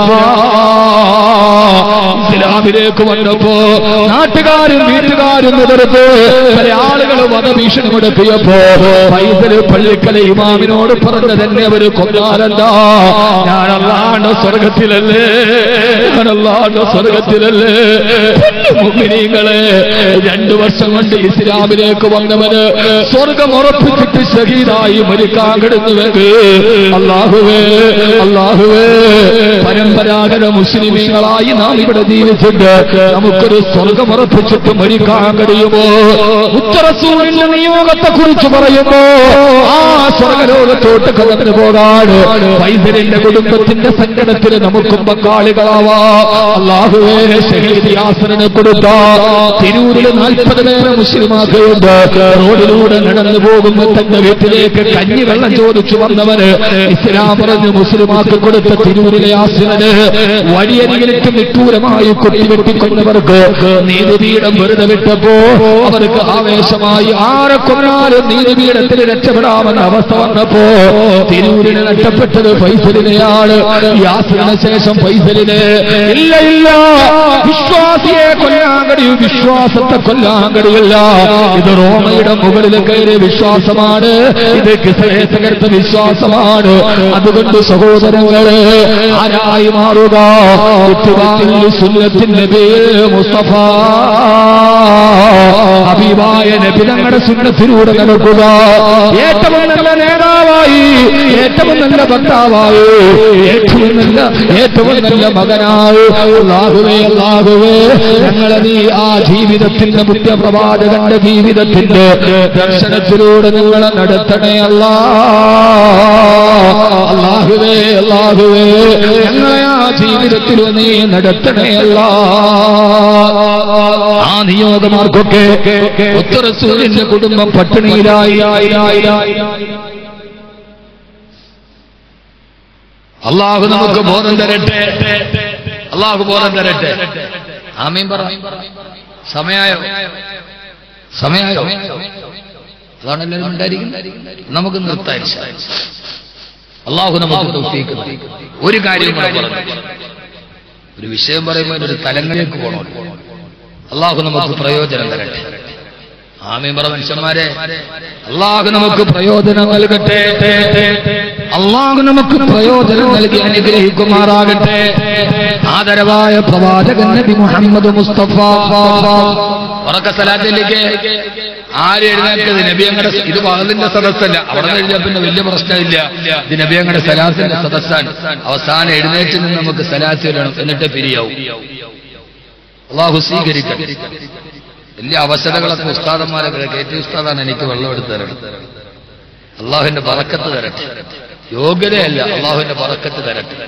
ഇസ്ലാമിലേക്ക് വന്നപ്പോ നാട്ടുകാരും വീട്ടുകാരും എതിർത്ത് പല ആളുകൾ വധഭീഷണി മുടക്കിയപ്പോ ഫൈസല് പള്ളിക്കല ഇമാമിനോട് പറഞ്ഞു തന്നെ അവര് കൊന്നാലെന്താ ഞാനല്ലാണ്ട് സ്വർഗത്തിലല്ലേ ഞാനല്ലാണ്ട് സ്വർഗത്തിലല്ലേ മുമ്പിനീങ്ങളെ രണ്ടു വർഷം കൊണ്ട് ഇസ്ലാമിലേക്ക് വന്നവന് സ്വർഗം ഉറപ്പിച്ചിട്ട് ഷഹീദായി മരിക്കാൻ കിടന്നുവെങ്കിൽ അള്ളാഹുവേ അള്ളാഹുവേ പരമ്പരാഗത മുസ്ലിമീങ്ങളായി നാം ഇവിടെ ജീവിച്ചിട്ട് നമുക്കൊരു സ്വർഗം ഉറപ്പിച്ചിട്ട് മരിക്കാൻ കഴിയുമോ ഉത്തരസൂരിന്റെ നിയോഗത്തെ കുറിച്ച് പറയുമ്പോ ആ സ്വർഗലോകത്തോട്ട് കടന്നു പോകാണ് വൈദ്യരിന്റെ കുടുംബത്തിന്റെ സങ്കടത്തിന് നമുക്കും പങ്കാളികളാവാ അള്ളാഹുവേ ഷഹീദ് യാസറിനെ കൊടുത്ത തിരൂരിൽ നാൽപ്പത് പേരെ മുസ്ലിമാക്കുണ്ട് റോഡിലൂടെ നടന്നു പോകുമ്പോൾ തന്റെ വീട്ടിലേക്ക് കഞ്ഞി വെള്ളം ചോദിച്ചു വന്നവന് ഇസ്ലാം പറഞ്ഞ് മുസ്ലിമാക്ക് കൊടുത്ത തിരൂരിലെ യാസിന് വഴിയരികിലേക്ക് നിട്ടൂരമായി കൊത്തിവെട്ടിക്കൊണ്ടവർക്ക് നീതിപീഠം വെറുതെ വിട്ടപ്പോ അവർക്ക് ആവേശമായി ആരെ കൊന്നാലും നീതിപീഠത്തിൽ രക്ഷപ്പെടാമെന്ന അവസ്ഥ വന്നപ്പോ തിരൂരിന് നഷ്ടപ്പെട്ടത് ഫൈസലിനെയാണ് യാസിന് ശേഷം ഫൈസലിന് ഇല്ല ഇല്ല വിശ്വാസിയെ കൊല്ലാൻ കഴിയും വിശ്വാസത്തെ കൊല്ലാൻ കഴിയില്ല ഇത് റോമയുടെ മുകളിൽ കയറിയ വിശ്വാസമാണ് ഇത് കിസയെ തകർത്ത വിശ്വാസമാണ് അതുകൊണ്ട് സഹോദരങ്ങളെ ആരായി മാറുക ഇത്തിബാഇൽ സുന്നത്തിന്റെ പേര് മുസ്തഫ ഹബീബായ നബി തങ്ങളുടെ സുന്നത്തിലൂടെ നടക്കുക ഏറ്റവും നല്ല നേതാവായി ഏറ്റവും നല്ല ഭർത്താവായി ഏറ്റവും നല്ല ഏറ്റവും നല്ല മകനായി അല്ലാഹുവേ അല്ലാഹുവേ ഞങ്ങളെ നീ ആ ജീവിതത്തിന്റെ മുഖ്യപ്രവാചകന്റെ ജീവിതത്തിന്റെ ദർശനത്തിലൂടെ നിങ്ങളെ നടത്തണേ അല്ലാ അല്ലാഹുവേ അല്ലാഹുവേ ഞങ്ങളെ ആ ജീവിതത്തിൽ നീ നടത്തണേ അല്ലാ ആ നിയോഗമാർക്കൊക്കെ ഉത്തരസൂര്യന്റെ കുടുംബം പട്ടിണിയിലായി ആയി, ആയി, ആയി, ആയി. അള്ളാഹു നമുക്ക് ബോധം തരട്ടെ അള്ളാഹു ബോധം തരട്ടെ ആമീൻ പറ സമയായോ സമയമായോ അതാണ് എല്ലാവരും ഉണ്ടായിരിക്കുന്നത് നമുക്ക് നിർത്താൻ അള്ളാഹു നമുക്ക് തൗഫീഖ് നൽകി. ഒരു കാര്യം കൂടെ പറഞ്ഞു ഒരു വിഷയം പറയുമ്പോൾ ഒരു തലങ്ങളിലേക്ക് പോകണം അള്ളാഹു നമുക്ക് പ്രയോജനം തരട്ടെ ആമീൻ പറ മനുഷ്യന്മാരെ അള്ളാഹു നമുക്ക് പ്രയോജനം നൽകട്ടെ അള്ളാഹു നമുക്ക് പ്രയോജനം നൽകി അനുഗ്രഹിക്കുമാറാകട്ടെ ആദരവായ പ്രവാചകൻ നബി മുഹമ്മദ് മുസ്തഫ ഉറക്ക സ്ഥലത്തിലേക്ക് ആര് എഴുന്നേറ്റത് നബിയങ്ങളുടെ ഇത് പകലിന്റെ സദസ്സല്ല അവിടെ കഴിഞ്ഞാൽ പിന്നെ വലിയ പ്രശ്നമില്ല ഇത് നബിയങ്ങളുടെ സലാത്തിന്റെ സദസ്സാണ് അവസാനം എഴുന്നേറ്റ് നിന്ന് നമുക്ക് സലാത്ത് വരണം എന്നിട്ട് പിരിയാവും അള്ളാഹു സ്വീകരിക്കട്ടെ വലിയ അവസരങ്ങളൊക്കെ ഉസ്താദന്മാരൊക്കെ കെ ടി ഉസ്താദാണ് എനിക്ക് വെള്ളം എടുത്ത് തരണം അള്ളാഹുവിന്റെ പറക്കത്ത് തരട്ടെ യോഗ്യതയല്ല അള്ളാഹുവിന്റെ പറക്കത്ത് തരട്ടെ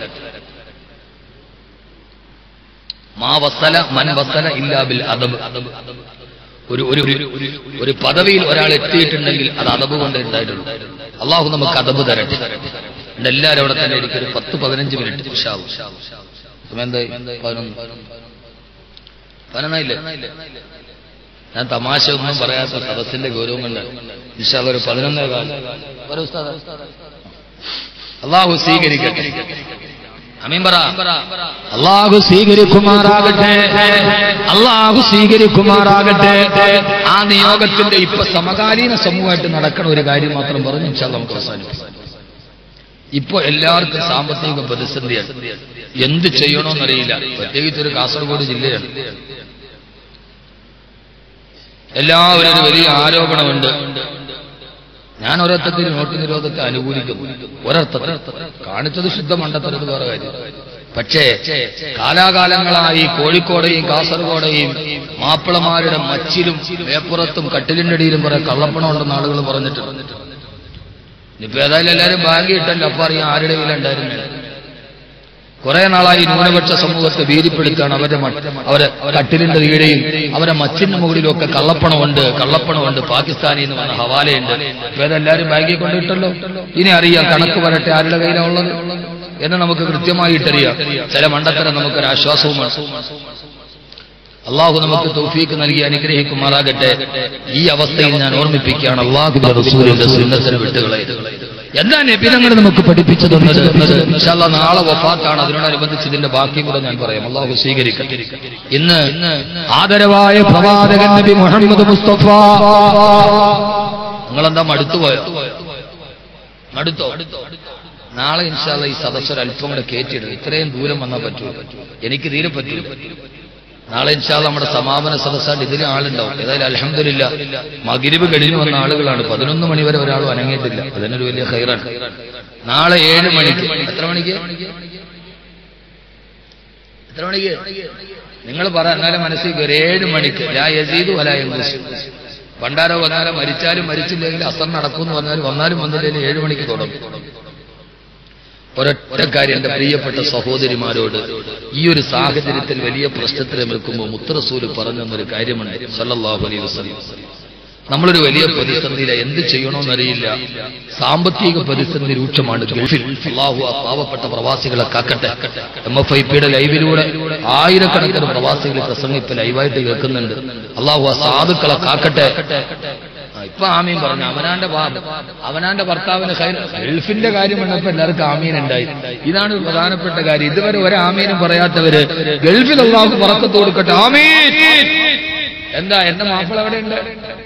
മാ വസ്സല മൻ വസ്സല ഇല്ലാ ബിൽ അദബ് ഒരു ഒരു ഒരു- ഒരു പദവിയിൽ ഒരാൾ എത്തിയിട്ടുണ്ടെങ്കിൽ അത് അദബ് കൊണ്ട് ഉണ്ടായിട്ടുള്ളൂ അള്ളാഹു നമുക്ക് അദബ് തരട്ടെ എന്നിട്ട് എല്ലാവരും അവിടെ തന്നെ എനിക്ക് ഒരു പത്ത് പതിനഞ്ച് മിനിറ്റ് ഉഷാവും സമയം എന്തായി പതിനൊന്ന് പതിനൊന്നായില്ലേ ഞാൻ തമാശ ഒന്നും പറയാത്ത സദസ്സിന്റെ ഗൗരവം കൊണ്ട് ഇൻഷാ ഒരു പതിനൊന്നേ കാലം ഒരു ഉസ്താദ്. അള്ളാഹു സ്വീകരിക്കട്ടെ അമീൻ പറ അള്ളാഹു സ്വീകരിക്കുമാറാകട്ടെ അള്ളാഹു സ്വീകരിക്കുമാറാകട്ടെ ആ നിയോഗത്തിന്റെ ഇപ്പൊ സമകാലീന സമൂഹമായിട്ട് നടക്കണ ഒരു കാര്യം മാത്രം പറഞ്ഞു ഇൻഷാ നമുക്ക് അവസാനിപ്പിക്കാം ഇപ്പൊ എല്ലാവർക്കും സാമ്പത്തിക പ്രതിസന്ധിയാണ് എന്ത് ചെയ്യണമെന്നറിയില്ല പ്രത്യേകിച്ച് ഒരു കാസർഗോഡ് ജില്ലയാണ് എല്ലാവരും ഒരു വലിയ ആരോപണമുണ്ട് ഞാൻ ഒരർത്ഥത്തിൽ നോട്ട് നിരോധത്തെ അനുകൂലിക്കുന്നു ഒരർത്ഥത്തിൽ കാണിച്ചത് ശുദ്ധ മണ്ടത്തരത് വേറെ കാര്യം പക്ഷേ കാലാകാലങ്ങളായി കോഴിക്കോടെയും കാസർഗോഡെയും മാപ്പിളമാരുടെ മച്ചിലും വേപ്പുറത്തും കട്ടിലിന്റെ അടിയിലും കുറെ കള്ളപ്പണം ഉണ്ടെന്ന് ആളുകൾ പറഞ്ഞിട്ടുണ്ട് ഇനിയിപ്പോ ഏതായാലും എല്ലാവരും ബാങ്ക് ഇട്ടല്ലോ അപ്പൊ അറിയാം ആരുടെ കയ്യിലുണ്ടായിരുന്നു കുറെ നാളായി ന്യൂനപക്ഷ സമൂഹത്തെ ഭീതിപ്പെടുത്താണ് അവരുടെ മ- അവരെ കട്ടിലിന്റെ കീഴെയും അവരെ മച്ചിന്റെ മുകളിലും ഒക്കെ കള്ളപ്പണമുണ്ട് കള്ളപ്പണമുണ്ട് പാകിസ്ഥാനിൽ നിന്ന് വന്ന ഹവാലയുണ്ട് ഇപ്പൊ ഇതെല്ലാരും ബാങ്കിൽ കൊണ്ടിട്ടല്ലോ ഇനി അറിയാം കണക്ക് വരട്ടെ ആരുടെ കയ്യിലാണ് ഉള്ളത് എന്ന് നമുക്ക് കൃത്യമായിട്ടറിയാം ചില മണ്ടത്തരം നമുക്കൊരു ആശ്വാസവുമാണ് അള്ളാഹു നമുക്ക് തൗഫീക്ക് നൽകി അനുഗ്രഹിക്കുമാറാകട്ടെ ഈ അവസ്ഥയിൽ ഞാൻ ഓർമ്മിപ്പിക്കുകയാണ് അള്ളാഹുബിന്റെ റസൂലിന്റെ സുന്നത്തിന് വിട്ടുകളെ എന്താ നബിനങ്ങൾ നമുക്ക് പഠിപ്പിച്ചു തന്നത് ഇൻഷാല്ലാ നാളെ വഫാത്താണ് അതിനോടനുബന്ധിച്ച് ഇതിന്റെ ബാക്കി കൂടെ ഞാൻ പറയാം അള്ളാഹു സ്വീകരിക്കട്ടെ ഇന്ന് ആദരവായ പ്രവാചകൻ നബി മുഹമ്മദ് മുസ്തഫ നിങ്ങളെന്താ മടുത്തുപോയോ മടുത്തോ നാളെ ഇൻഷാല്ല ഈ സദസ്സൊരു അല്പം കൂടെ കയറ്റിയിടും ഇത്രയും ദൂരം വന്നാൽ പറ്റൂ എനിക്ക് തീരെ പറ്റൂ നാളെ ഇൻഷാല്ല നമ്മുടെ സമാപന സദസ്സാണ്ട് ഇതിന് ആളുണ്ടാവും ഏതായാലും അലഹമില്ല മകിരിബ് കഴിഞ്ഞു വന്ന ആളുകളാണ് പതിനൊന്ന് മണി വരെ ഒരാളും അനങ്ങിയിട്ടില്ല അതിനൊരു വലിയ ഹൈറാണ് നാളെ ഏഴ് മണിക്ക് എത്ര മണിക്ക് എത്ര മണിക്ക് നിങ്ങൾ പറ എന്നാലും മനസ്സിൽ ഒരു ഏഴ് മണിക്ക് ലാ യസീദു വലാ യൻഖുസ് പണ്ടാരോ വന്നാലോ മരിച്ചാലും മരിച്ചില്ലെങ്കിൽ അസർ നടക്കുമെന്ന് പറഞ്ഞാൽ വന്നാലും വന്നില്ലെങ്കിൽ ഏഴ് മണിക്ക് തുടങ്ങും ഒരൊറ്റ കാര്യം എന്റെ പ്രിയപ്പെട്ട സഹോദരിമാരോട് ഈ ഒരു സാഹചര്യത്തിൽ വലിയ പ്രശ്നത്തിൽ നിൽക്കുമ്പോൾ മുത്തറസൂല് പറഞ്ഞു തന്നൊരു കാര്യമുണ്ട് സല്ലല്ലാഹു അലൈഹി വസല്ലം നമ്മളൊരു വലിയ പ്രതിസന്ധിയില എന്ത് ചെയ്യണമെന്നറിയില്ല സാമ്പത്തിക പ്രതിസന്ധി രൂക്ഷമാണ് ഗൾഫിൽ അള്ളാഹു ആ പാവപ്പെട്ട പ്രവാസികളെ കാക്കട്ടെ എം എഫ് ഐ പിയുടെ ലൈവിലൂടെ ആയിരക്കണക്കിന് പ്രവാസികൾ പ്രസംഗിപ്പ് ലൈവായിട്ട് കേൾക്കുന്നുണ്ട് അള്ളാഹു ആ സാധുക്കളെ കാക്കട്ടെ ആ, ഇപ്പൊ ആമീൻ പറഞ്ഞു അവനാന്റെ ഭാ- അവനാന്റെ ഭർത്താവിന് ഖൈർ- ഗൾഫിന്റെ കാര്യം വന്നപ്പോ എല്ലാവർക്കും ആമീൻ ഉണ്ടായി ഇതാണ് ഒരു പ്രധാനപ്പെട്ട കാര്യം ഇതുവരെ ഒരു ആമീനും പറയാത്തവര് ഗൾഫിൽ അള്ളാഹു പറക്കത്ത് കൊടുക്കട്ടെ ആമീൻ എന്താ എന്റെ മാപ്പിള എവിടെ ഉണ്ട്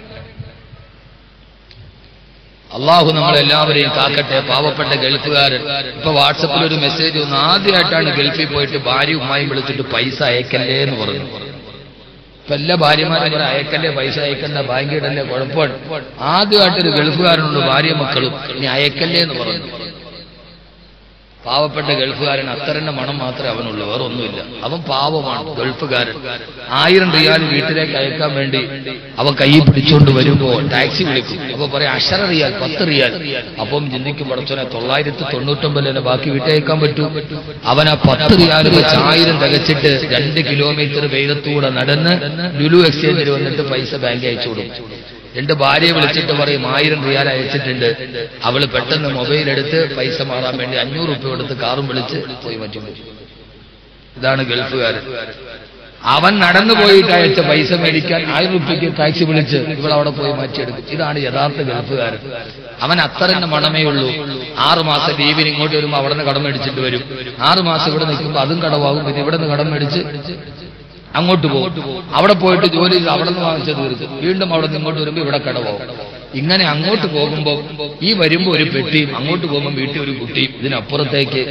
അള്ളാഹു നമ്മളെല്ലാവരെയും കാക്കട്ടെ പാവപ്പെട്ട ഗൾഫുകാരൻ ഇപ്പൊ വാട്സപ്പിൽ ഒരു മെസ്സേജ് വന്നു ആദ്യമായിട്ടാണ് ഗൾഫിൽ പോയിട്ട് ഭാര്യ ഉമ്മായും വിളിച്ചിട്ട് പൈസ അയക്കല്ലേ എന്ന് പറഞ്ഞു ഇപ്പൊ എല്ലാ ഭാര്യമാരും പറയും അയക്കല്ലേ പൈസ അയക്കണ്ട ബാങ്ക് ഇടല്ലേ കുഴപ്പമാണ് ആദ്യമായിട്ടൊരു ഗൾഫുകാരനുണ്ട് ഭാര്യ മക്കളും ഇനി അയക്കല്ലേ എന്ന് പറഞ്ഞു പാവപ്പെട്ട ഗൾഫുകാരൻ അത്തരന്റെ മണം മാത്രമേ അവനുള്ളൂ വേറെ ഒന്നുമില്ല അവൻ പാവമാണ് ഗൾഫുകാരൻ ആയിരം റിയാൽ വീട്ടിലേക്ക് അയക്കാൻ വേണ്ടി അവൻ കൈ പിടിച്ചുകൊണ്ട് വരുമ്പോ ടാക്സി വിളിക്കും അപ്പൊ പറയാം അഷറ റിയാൽ പത്ത് റിയാൽ അപ്പം ചിന്തിക്കും പടച്ചോനെ തൊള്ളായിരത്തി തൊണ്ണൂറ്റൊമ്പതിലെ ബാക്കി വീട്ടയക്കാൻ പറ്റൂ അവൻ ആ പത്ത് റിയാൽ വെച്ച് ആയിരം തികച്ചിട്ട് രണ്ട് കിലോമീറ്റർ വെയിലത്തൂടെ നടന്ന് ലുലു എക്സ്ചേഞ്ചിൽ വന്നിട്ട് പൈസ ബാങ്ക് അയച്ചു കൊടുക്കും രണ്ട് ഭാര്യയെ വിളിച്ചിട്ട് പറയും ആയിരം റിയാൽ അയച്ചിട്ടുണ്ട് അവള് പെട്ടെന്ന് മൊബൈൽ എടുത്ത് പൈസ മാറാൻ വേണ്ടി അഞ്ഞൂറ് റുപ്യ കൊടുത്ത് കാറും വിളിച്ച് പോയി മാറ്റും ഇതാണ് ഗൾഫുകാരൻ അവൻ നടന്നു പോയിട്ട് അയച്ച പൈസ മേടിക്കാൻ ആയിരം റുപ്യക്ക് ടാക്സി വിളിച്ച് ഇവിടെ അവിടെ പോയി മാറ്റിയെടുക്കും ഇതാണ് യഥാർത്ഥ ഗൾഫുകാരൻ അവൻ അത്തറിന്റെ മണമേ ഉള്ളൂ ആറു മാസം ലീവിന് ഇങ്ങോട്ട് വരുമ്പോൾ അവിടെ നിന്ന് കടം മേടിച്ചിട്ട് വരും ആറു മാസം ഇവിടെ നിൽക്കുമ്പോൾ അതും കടവാകും പിന്നെ ഇവിടെ നിന്ന് കടം മേടിച്ച് അങ്ങോട്ട് പോകും അവിടെ പോയിട്ട് ജോലി ചെയ്ത് അവിടെ നിന്ന് വാങ്ങിച്ചത് തീർക്കും വീണ്ടും അവിടെ നിന്ന് ഇങ്ങോട്ട് വരുമ്പോൾ ഇവിടെ കടവാകും ഇങ്ങനെ അങ്ങോട്ട് പോകുമ്പോൾ ഈ വരുമ്പോൾ ഒരു പെട്ടിയും അങ്ങോട്ട് പോകുമ്പോൾ വീട്ടിൽ ഒരു കുട്ടിയും ഇതിനപ്പുറത്തേക്ക്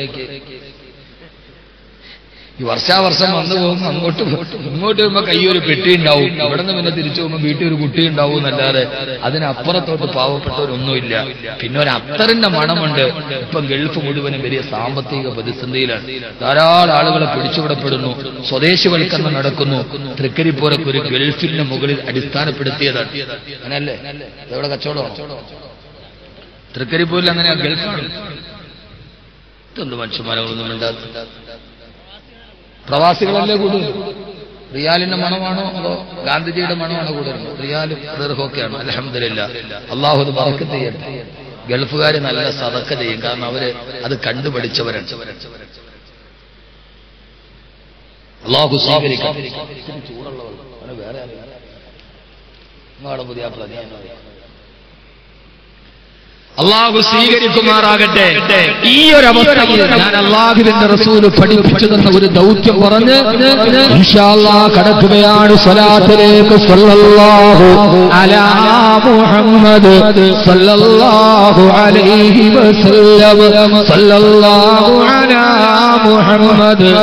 ഈ വർഷാവർഷം വന്നു പോകുമ്പോൾ അങ്ങോട്ട് പോ- ഇങ്ങോട്ട് വരുമ്പോ കൈ ഒരു പെട്ടി ഉണ്ടാവും ഇവിടെ നിന്ന് പിന്നെ തിരിച്ചു പോകുമ്പോൾ വീട്ടിൽ ഒരു കുട്ടി ഉണ്ടാവും എന്നല്ലാതെ അതിനപ്പുറത്തോട്ട് പാവപ്പെട്ടവരൊന്നുമില്ല പിന്നെ ഒരു അത്തറിന്റെ മണമുണ്ട് ഇപ്പൊ ഗൾഫ് മുഴുവനും വലിയ സാമ്പത്തിക പ്രതിസന്ധിയിലാണ് ധാരാളം ആളുകളെ പിടിച്ചുവിടപ്പെടുന്നു സ്വദേശിവൽക്കരണം നടക്കുന്നു തൃക്കരിപ്പൂരൊക്കെ ഒരു ഗൾഫിന്റെ മുകളിൽ അടിസ്ഥാനപ്പെടുത്തിയതാണ് അങ്ങനല്ലേ എവിടെ കച്ചവടമാണ് തൃക്കരിപ്പൂരിൽ അങ്ങനെ ഗൾഫാണ് ഇതൊന്നും മനുഷ്യന്മാരൊന്നും മിണ്ടാത്ത പ്രവാസികളല്ലേ കൂടുതൽ റിയാലിന്റെ മണമാണോ അതോ ഗാന്ധിജിയുടെ മണമാണോ കൂടുതൽ റിയാലും ദീർഘമൊക്കെയാണ് അലഹമില്ല അള്ളാഹു അത് പറക്കത്ത് ചെയ്യട്ടെ ഗൾഫുകാർ നല്ല സതക്ക ചെയ്യും കാരണം അവര് അത് കണ്ടുപഠിച്ചവരാണ് അള്ളാഹു സ്വീകരിക്കാം പുതിയ അള്ളാഹു സ്വീകരിക്കുമാറാകട്ടെ ഈ ഒരു അവസ്ഥയിൽ ഞാൻ അള്ളാഹുവിന്റെ റസൂല് പഠിപ്പിച്ചു തന്ന ഒരു ദൗത്യം പറഞ്ഞ് ഇൻഷാ അല്ലാഹ് കടക്കുകയാണ് സ്വലാത്തിലേക്ക് സ്വല്ലല്ലാഹു അലാ മുഹമ്മദ് സ്വല്ലല്ലാഹു അലൈഹി വസല്ലം സ്വല്ലല്ലാഹു അലാ മുഹമ്മദ്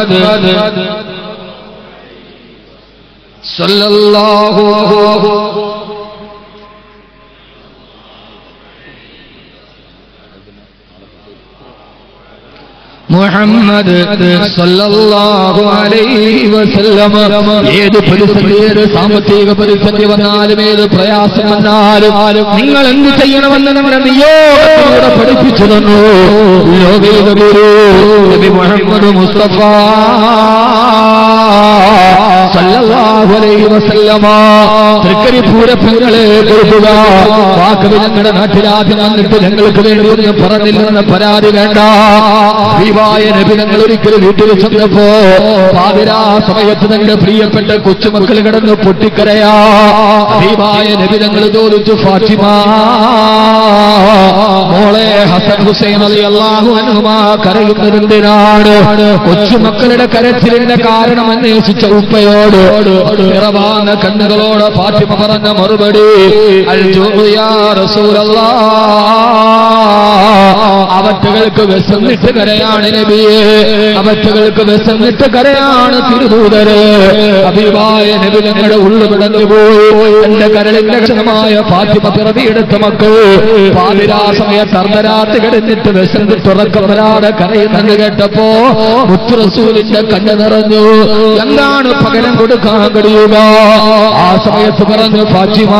സ്വല്ലല്ലാഹു മുഹമ്മദ് സല്ലല്ലാഹു അലൈഹി വസല്ലം ഏത് പ്രതിസന്ധി ഏത് സാമ്പത്തിക പ്രതിസന്ധി വന്നാലും ഏത് പ്രയാസം വന്നാലും നിങ്ങൾ എന്ത് ചെയ്യണമെന്ന് നമ്മുടെ നിയോഗത്തിലൂടെ പഠിപ്പിച്ചു തന്നു ലോകൈക ഗുരു നബി മുഹമ്മദ് മുസ്തഫ സല്ലല്ലാഹു അലൈഹി വസല്ലമ തൃക്കരി പൂരപ്പങ്ങളെ കൊടുക്കുക വാക്ക് ഞങ്ങളുടെ നാട്ടിലാദ്യം വന്നിട്ട് ഞങ്ങൾക്ക് വേണ്ടി ഒന്നും പറഞ്ഞില്ലെന്ന് പരാതി വേണ്ട ഹബീബായ നബി ഞങ്ങൾ ഒരിക്കലും വീട്ടിൽ ചെന്നപ്പോ പാതിരാ സമയത്ത് ഞങ്ങളുടെ പ്രിയപ്പെട്ട കൊച്ചുമക്കൾ കിടന്ന് പൊട്ടിക്കരയാ ഹബീബായ നബി ഞങ്ങൾ തോന്നിച്ചു ഫാത്തിമ മോളെ ഹസൻ ഹുസൈൻ അലി അള്ളാഹു അനുമാ കരയുന്നതെന്തിനാണ് കൊച്ചുമക്കളുടെ കരച്ചിലിന്റെ കാരണം അന്വേഷിച്ച ഉപ്പയോട് നിറവാന കണ്ണുകളോട് ഫാത്തിമ പറഞ്ഞ മറുപടി അൽ ജൂയാ റസൂലല്ലാ അവറ്റകൾക്ക് വിശന്നിട്ട് കരയാണ് നബിയെ അവറ്റകൾക്ക് വിശന്നിട്ട് കരയാണ് തിരുദൂതര് അഭിവായ നബി ഞങ്ങളുടെ ഉള്ളു വിടന്നു പോയി എന്റെ കരളിന്റെ കഷണമായ ഫാത്തിമ പിറവിയെടുത്ത മക്കൾ പാതിരാ സമയത്ത് അർദ്ധരാത്രി കിടന്നിട്ട് വിശന്നിട്ട് ഉറക്കം വരാതെ കരയുന്നെന്ന് കേട്ടപ്പോ മുത്തുറസൂലിന്റെ കണ്ണ് നിറഞ്ഞു എന്താണ് പകരം കൊടുക്കാൻ കഴിയുക ആ സമയത്ത് പറഞ്ഞു ഫാത്തിമ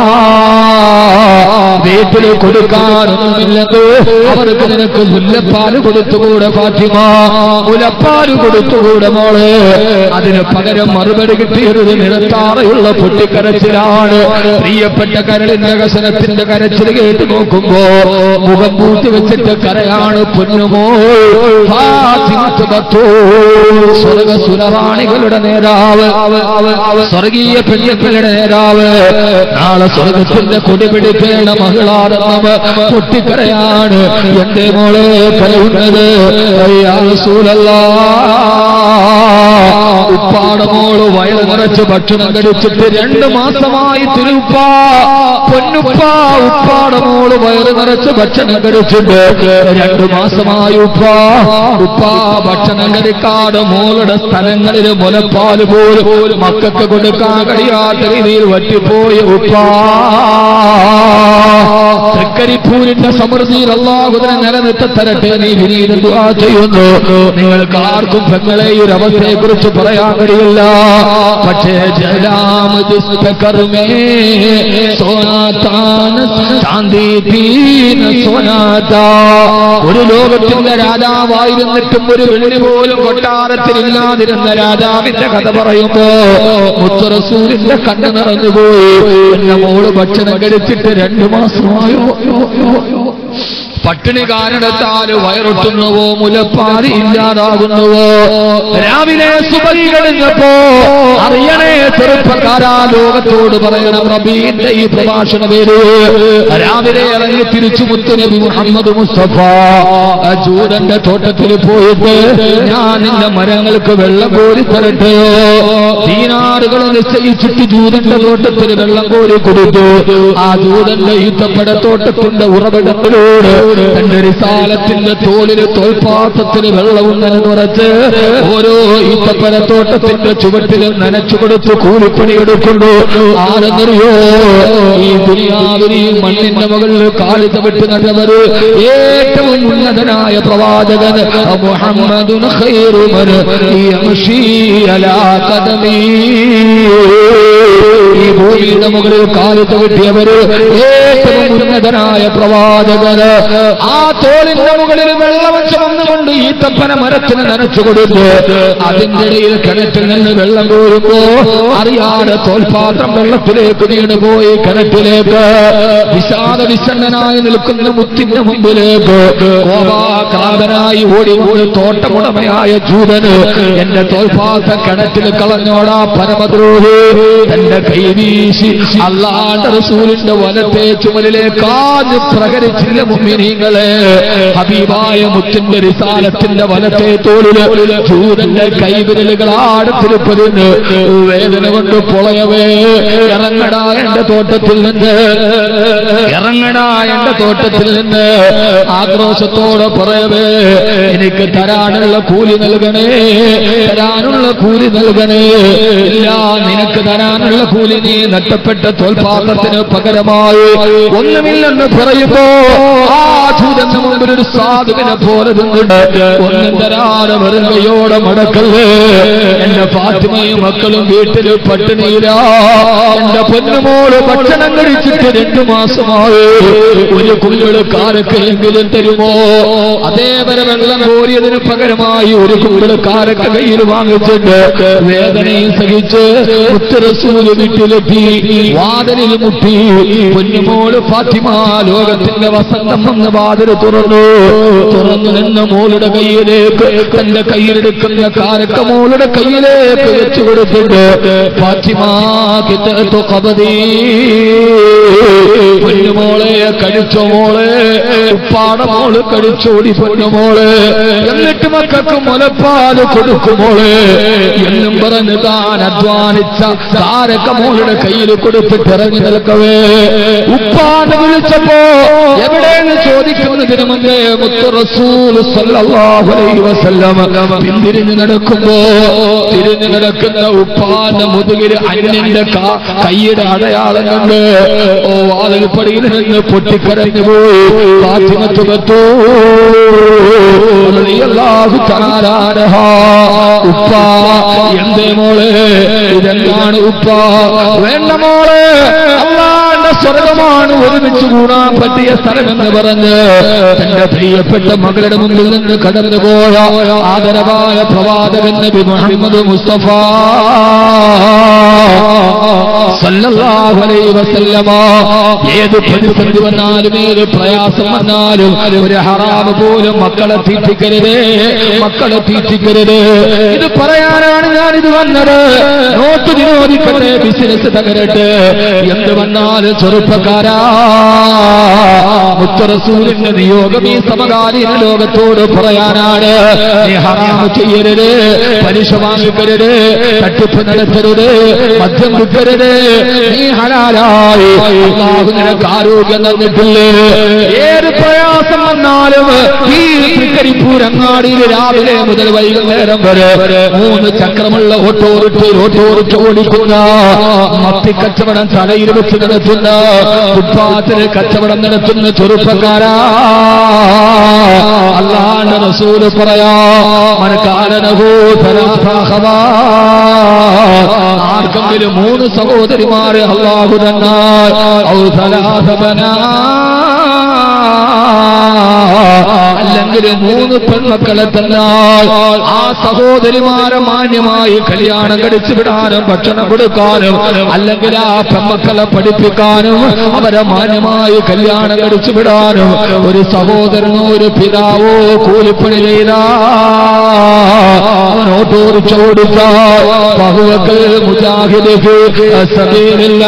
വീട്ടിൽ കൊടുക്കാനൊന്നുമില്ലത് അവർക്ക് നിനക്ക് മുല്ലപ്പാല് കൊടുത്തുകൂടെ ഫാത്തിമ മുലപ്പാല് കൊടുത്തുകൂടെ മോളെ അതിന് പകരം മറുപടി കിട്ടിയൊരു നിരത്താറയുള്ള പൊട്ടിക്കരച്ചിലാണ് പ്രിയപ്പെട്ട കരളിന്റെ കസനത്തിന്റെ കരച്ചിൽ കേട്ട് നോക്കുമ്പോ മുഖം പൂത്തി വെച്ചിട്ട് കരയാണ് പൊന്നുമോ സ്വർഗ സുരവാണികളുടെ നേതാവ് സ്വർഗീയ പെണ്ണുങ്ങളുടെ നേതാവ് നാളെ സ്വർഗത്തിന്റെ കൊടി പിടിക്കേണ്ട മകളാണെന്ന് പൊട്ടിക്കരയാണ് എന്റെ മോളെ കരയുന്നത് ഉപ്പാട മോള് വയറ് നിറച്ച് ഭക്ഷണം കഴിച്ചിട്ട് രണ്ട് മാസമായി തിരുപ്പ പൊന്നുപ്പ ഉപ്പാട മോള് വയറ് നിറച്ച് ഭക്ഷണം കഴിച്ചിട്ട് രണ്ട് മാസമായി ഉപ്പ ഉപ്പ ഭക്ഷണം കഴിക്കാതെ മോളുടെ സ്ഥലങ്ങളിൽ മുലപ്പാല് പോലും മക്കൾക്ക് കൊടുക്കാൻ കഴിയാത്ത രീതിയിൽ വറ്റിപ്പോയി ഉപ്പ തൃക്കരിപ്പൂരിന്റെ സമൃദ്ധിയിൽ അള്ളാഹുദിനെ നിലനിർത്തി തരട്ടെ നീ വിനീത് ദുആ ചെയ്യുന്നു നിങ്ങൾക്ക് ആർക്കും പെങ്ങളെ ഈ ഒരു അവസ്ഥയെ കുറിച്ച് പറയാൻ കഴിയില്ല പക്ഷേ ജലാം കർമേ സോനാത്താന ശാന്തി തീന സോനാത്താ ഒരു ലോകത്തിന്റെ രാജാവായിരുന്നിട്ടും ഒരു വെള്ളി പോലും കൊട്ടാരത്തിലില്ലാതിരുന്ന രാജാവിന്റെ കഥ പറയുമ്പോ മുത്തറസൂരിന്റെ കണ്ണ് നിറഞ്ഞുപോയി എന്നെ മോള് ഭക്ഷണം കഴിച്ചിട്ട് രണ്ടു മാസമായോ പട്ടിണി കാരണത്താൽ വയറൊട്ടുന്നുവോ മുലപ്പാതി ഇല്ലാതാകുന്നുവോ രാവിലെ സുബലി കഴിഞ്ഞപ്പോ അറിയണേ ചെറുപ്പക്കാരാ ലോകത്തോട് പറയണം റബീന്റെ ഈ പ്രഭാഷണ പേര് രാവിലെ ഇറങ്ങി തിരിച്ചു മുത്തുനബി മുഹമ്മദ് മുസ്തഫ ആ ജൂതന്റെ തോട്ടത്തിൽ പോയിട്ട് ഞാൻ നിന്റെ മരങ്ങൾക്ക് വെള്ളം കോരി തരട്ടെയോ ദീനാറുകൾ നിശ്ചയിച്ചിട്ട് ജൂതന്റെ തോട്ടത്തിൽ വെള്ളം കോരി കൊടുത്തു ആ ജൂതന്റെ ഈത്തപ്പട തോട്ടത്തിന്റെ ഉറവിടത്തിലൂടെ തന്റെ റിസാലത്തിന്റെ തോളില് തോൽപാത്രത്തിന് വെള്ളവും നനന്നുറച്ച് ഓരോ ഈത്തപ്പന തോട്ടത്തിന്റെ ചുവട്ടിലും നനച്ചു കൊടുത്ത് കൂലിപ്പണി എടുക്കുന്നു ആരെന്നറിയോ ഈ ദുനിയാവിൽ ഈ മണ്ണിന്റെ മുകളിൽ കാലി ചവിട്ട് നടന്നവര് ഏറ്റവും ഉന്നതനായ പ്രവാചകൻ മുഹമ്മദുൻ ഖൈറുമൻ യംശി അലാ ഖദമീ ഈ ഭൂമിയുടെ മുകളിൽ കാലി ചവിട്ടിയവര് ഏറ്റവും ഉന്നതനായ പ്രവാചകന് ആ തോളിന്റെ മുകളിൽ വെള്ളം ചുമന്നുകൊണ്ട് ഈ തപ്പന മരത്തിന് നനച്ചു കൊടുത്ത് അതിന്റെ ഇടയിൽ കിണറ്റിൽ നിന്ന് വെള്ളം കോരുമ്പോ അറിയാതെ തോൽപാത്രം വെള്ളത്തിലേക്ക് വീണുപോയി കിണറ്റിലേക്ക് വിഷാദ വിഷണ്ണനായി നിൽക്കുന്ന മുത്തിന്റെ മുമ്പിലേക്ക് കോപാകാതനായി ഓടി ഓടി തോട്ടമുടമയായ ജൂതന് എന്റെ തോൽപാത്രം കിണറ്റിൽ കളഞ്ഞോടാ പരമദ്രോഹി തന്റെ കൈ വീശി അള്ളാന്റെ റസൂലിന്റെ വലത്തെ ചുമലിലേക്ക് ആദ്യം പ്രകരിച്ചില്ല മുമ്മിനീങ്ങളെ ഹബീബായ മുത്തിന്റെ റിസാലത്തിന്റെ വലത്തെ തോളില് ജൂതന്റെ കൈവിരലുകൾ ആടത്തിരിപ്പതിന് വേദന കൊണ്ട് പൊളയവേ ഇറങ്ങടാ എന്റെ തോട്ടത്തിൽ നിന്ന് ഇറങ്ങടാ എന്റെ തോട്ടത്തിൽ നിന്ന് ആക്രോശത്തോടെ പറയവേ എനിക്ക് തരാനുള്ള കൂലി നൽകണേ തരാനുള്ള കൂലി നൽകണേ ഇല്ല നിനക്ക് തരാനുള്ള കൂലി നീ നഷ്ടപ്പെട്ട തോൽപാത്രത്തിന് പകരമായി ഒന്നുമില്ലെന്ന് പറയുമ്പോ ആ ചൂടന്റെ മുമ്പിൽ ഒരു സാധുവിനെ പോലെ നിന്നുണ്ട് ഒന്നും തരാതെ വെറുങ്കയോടെ മടക്കല്ലേ എന്റെ ഫാത്തിമയും മക്കളും വീട്ടില് പട്ടിണിയിലാ എന്റെ പൊന്നുമോള് ഭക്ഷണം കഴിച്ചിട്ട് രണ്ടു മാസമായി ഒരു കുഞ്ഞിള് കാരക്കയെങ്കിലും തരുമോ അതേവരെ വെള്ളം കോരിയതിന് പകരമായി ഒരു കുഞ്ഞിള് കാരക്ക കയ്യിൽ വാങ്ങിച്ചിട്ട് വേദനയും സഹിച്ച് ഉത്തരസൂല് വീട്ടിലെത്തി വാതിലിൽ മുട്ടി പൊന്നുമോള് ഫാത്തിമ ലോകത്തിന്റെ വസന്തം വന്ന് വാതിൽ തുറന്നു തുറന്നു നിന്ന മോളുടെ കയ്യിലേക്ക് തന്റെ കയ്യിലെടുക്കുന്ന കാരക്ക മോളുടെ കയ്യിലേക്ക് വെച്ചു കൊടുത്തിട്ട് ഫാത്തിമ കിത്തത്തു കബദീ പൊന്നുമോളെ കടിച്ചോ മോളെ ഉപ്പാട മോള് കടിച്ചോടി പൊന്നുമോളെ എന്നിട്ട് മക്കൾക്ക് മുലപ്പാല് കൊടുക്കുമോളെ എന്നും പറഞ്ഞ് താൻ അധ്വാനിച്ച താരക്ക മോളുടെ കയ്യിൽ കൊടുത്തിട്ട് ഇറങ്ങി നിൽക്കവേ ഉപ്പാട് വിളിച്ചപ്പോ എവിടെയെന്ന് ചോദിക്കുന്നതിന് മുമ്പേ മുത്തു റസൂൽ സല്ലല്ലാഹു അലൈഹി വസല്ലം പിന്തിരിഞ്ഞു നടക്കുമ്പോ തിരിഞ്ഞു നടക്കുന്ന ഉപ്പാന്റെ മുതുകിൽ അന്യന്റെ കാ- കൈയുടെ അടയാളം കണ്ട് ഓ വാതിൽപ്പടിയിൽ നിന്ന് പൊട്ടിക്കരഞ്ഞു പോയി ഫാത്തിമത്ത് ബത്തൂ റളിയല്ലാഹു തആല അൻഹാ. ഉപ്പ എന്തേ മോളെ ഇതെന്താണ് ഉപ്പ വേണ്ട മോളെ അള്ളാന്റെ സ്വർഗമാണ് ഒരുമിച്ച് കൂടാൻ പറ്റിയ സ്ഥലമെന്ന് പറഞ്ഞ് തന്റെ പ്രിയപ്പെട്ട മകളുടെ മുമ്പിൽ നിന്ന് കടന്നു പോയ ആദരവായ പ്രവാചകൻ നബി മുഹമ്മദ് മുസ്തഫ സല്ലല്ലാഹു അലൈഹി വസല്ലമ ഏത് പ്രതിസന്ധി വന്നാലും ഏത് പ്രയാസം വന്നാലും ഒരു ഹറാമ് പോലും മക്കളെ തീറ്റിക്കരുത് മക്കളെ തീറ്റിക്കരുത് ഇത് പറയാനാണ് ഞാൻ ഇത് വന്നത് നോട്ട് നിരോധിക്കട്ടെ ബിസിനസ് തകരട്ടെ എന്ത് വന്നാലും ചെറുപ്പക്കാരാ മുത്തറസൂലിന്റെ നിയോഗം ഈ സമകാലീന ലോകത്തോട് പറയാനാണ് നീ ഹറാമ് ചെയ്യരുത് പലിശ വാങ്ങിക്കരുത് തട്ടിപ്പ് നടത്തരുത് മദ്യം വിൽക്കരുത് നീ ഹലാലായി അള്ളാഹു നിനക്ക് ആരോഗ്യം തന്നിട്ടില്ലേ ഏത് പ്രയാസം വന്നാലും ഈ തൃക്കരിപ്പൂരങ്ങാടിയിൽ രാവിലെ മുതൽ വൈകുന്നേരം വരെ മൂന്ന് ചക്രമുള്ള ഓട്ടോറിക്ഷ ഓട്ടോറിക്ഷ ഓടിക്കുന്ന മത്തി കച്ചവടം തലയിൽ വെച്ച് നടത്തുന്ന ഫുട്പാത്തിൽ കച്ചവടം നടത്തുന്ന ചെറുപ്പക്കാരാ അള്ളാന്റെ റസൂല് പറയാ മനക്കാരനഹോ ആർക്കെങ്കിലും മൂന്ന് സഹോദരിമാരെ അള്ളാഹു തന്നാൽ ഔ സലാസബനാ അല്ലെങ്കിൽ മൂന്ന് പെൺമക്കളെ തന്നാൽ ആ സഹോദരിമാരെ മാന്യമായി കല്യാണം കഴിച്ചു വിടാനും ഭക്ഷണം കൊടുക്കാനും അല്ലെങ്കിൽ ആ പെൺമക്കളെ പഠിപ്പിക്കാനും അവരെ മാന്യമായി കല്യാണം കഴിച്ചു വിടാനും ഒരു സഹോദരനോ ഒരു പിതാവോ കൂലിപ്പണി ചെയ്താ അവൻ ഓട്ടോറിക്ഷ ഓടിച്ച ബഹുവക്കൽ മുജാഹിദ് സബീലില്ല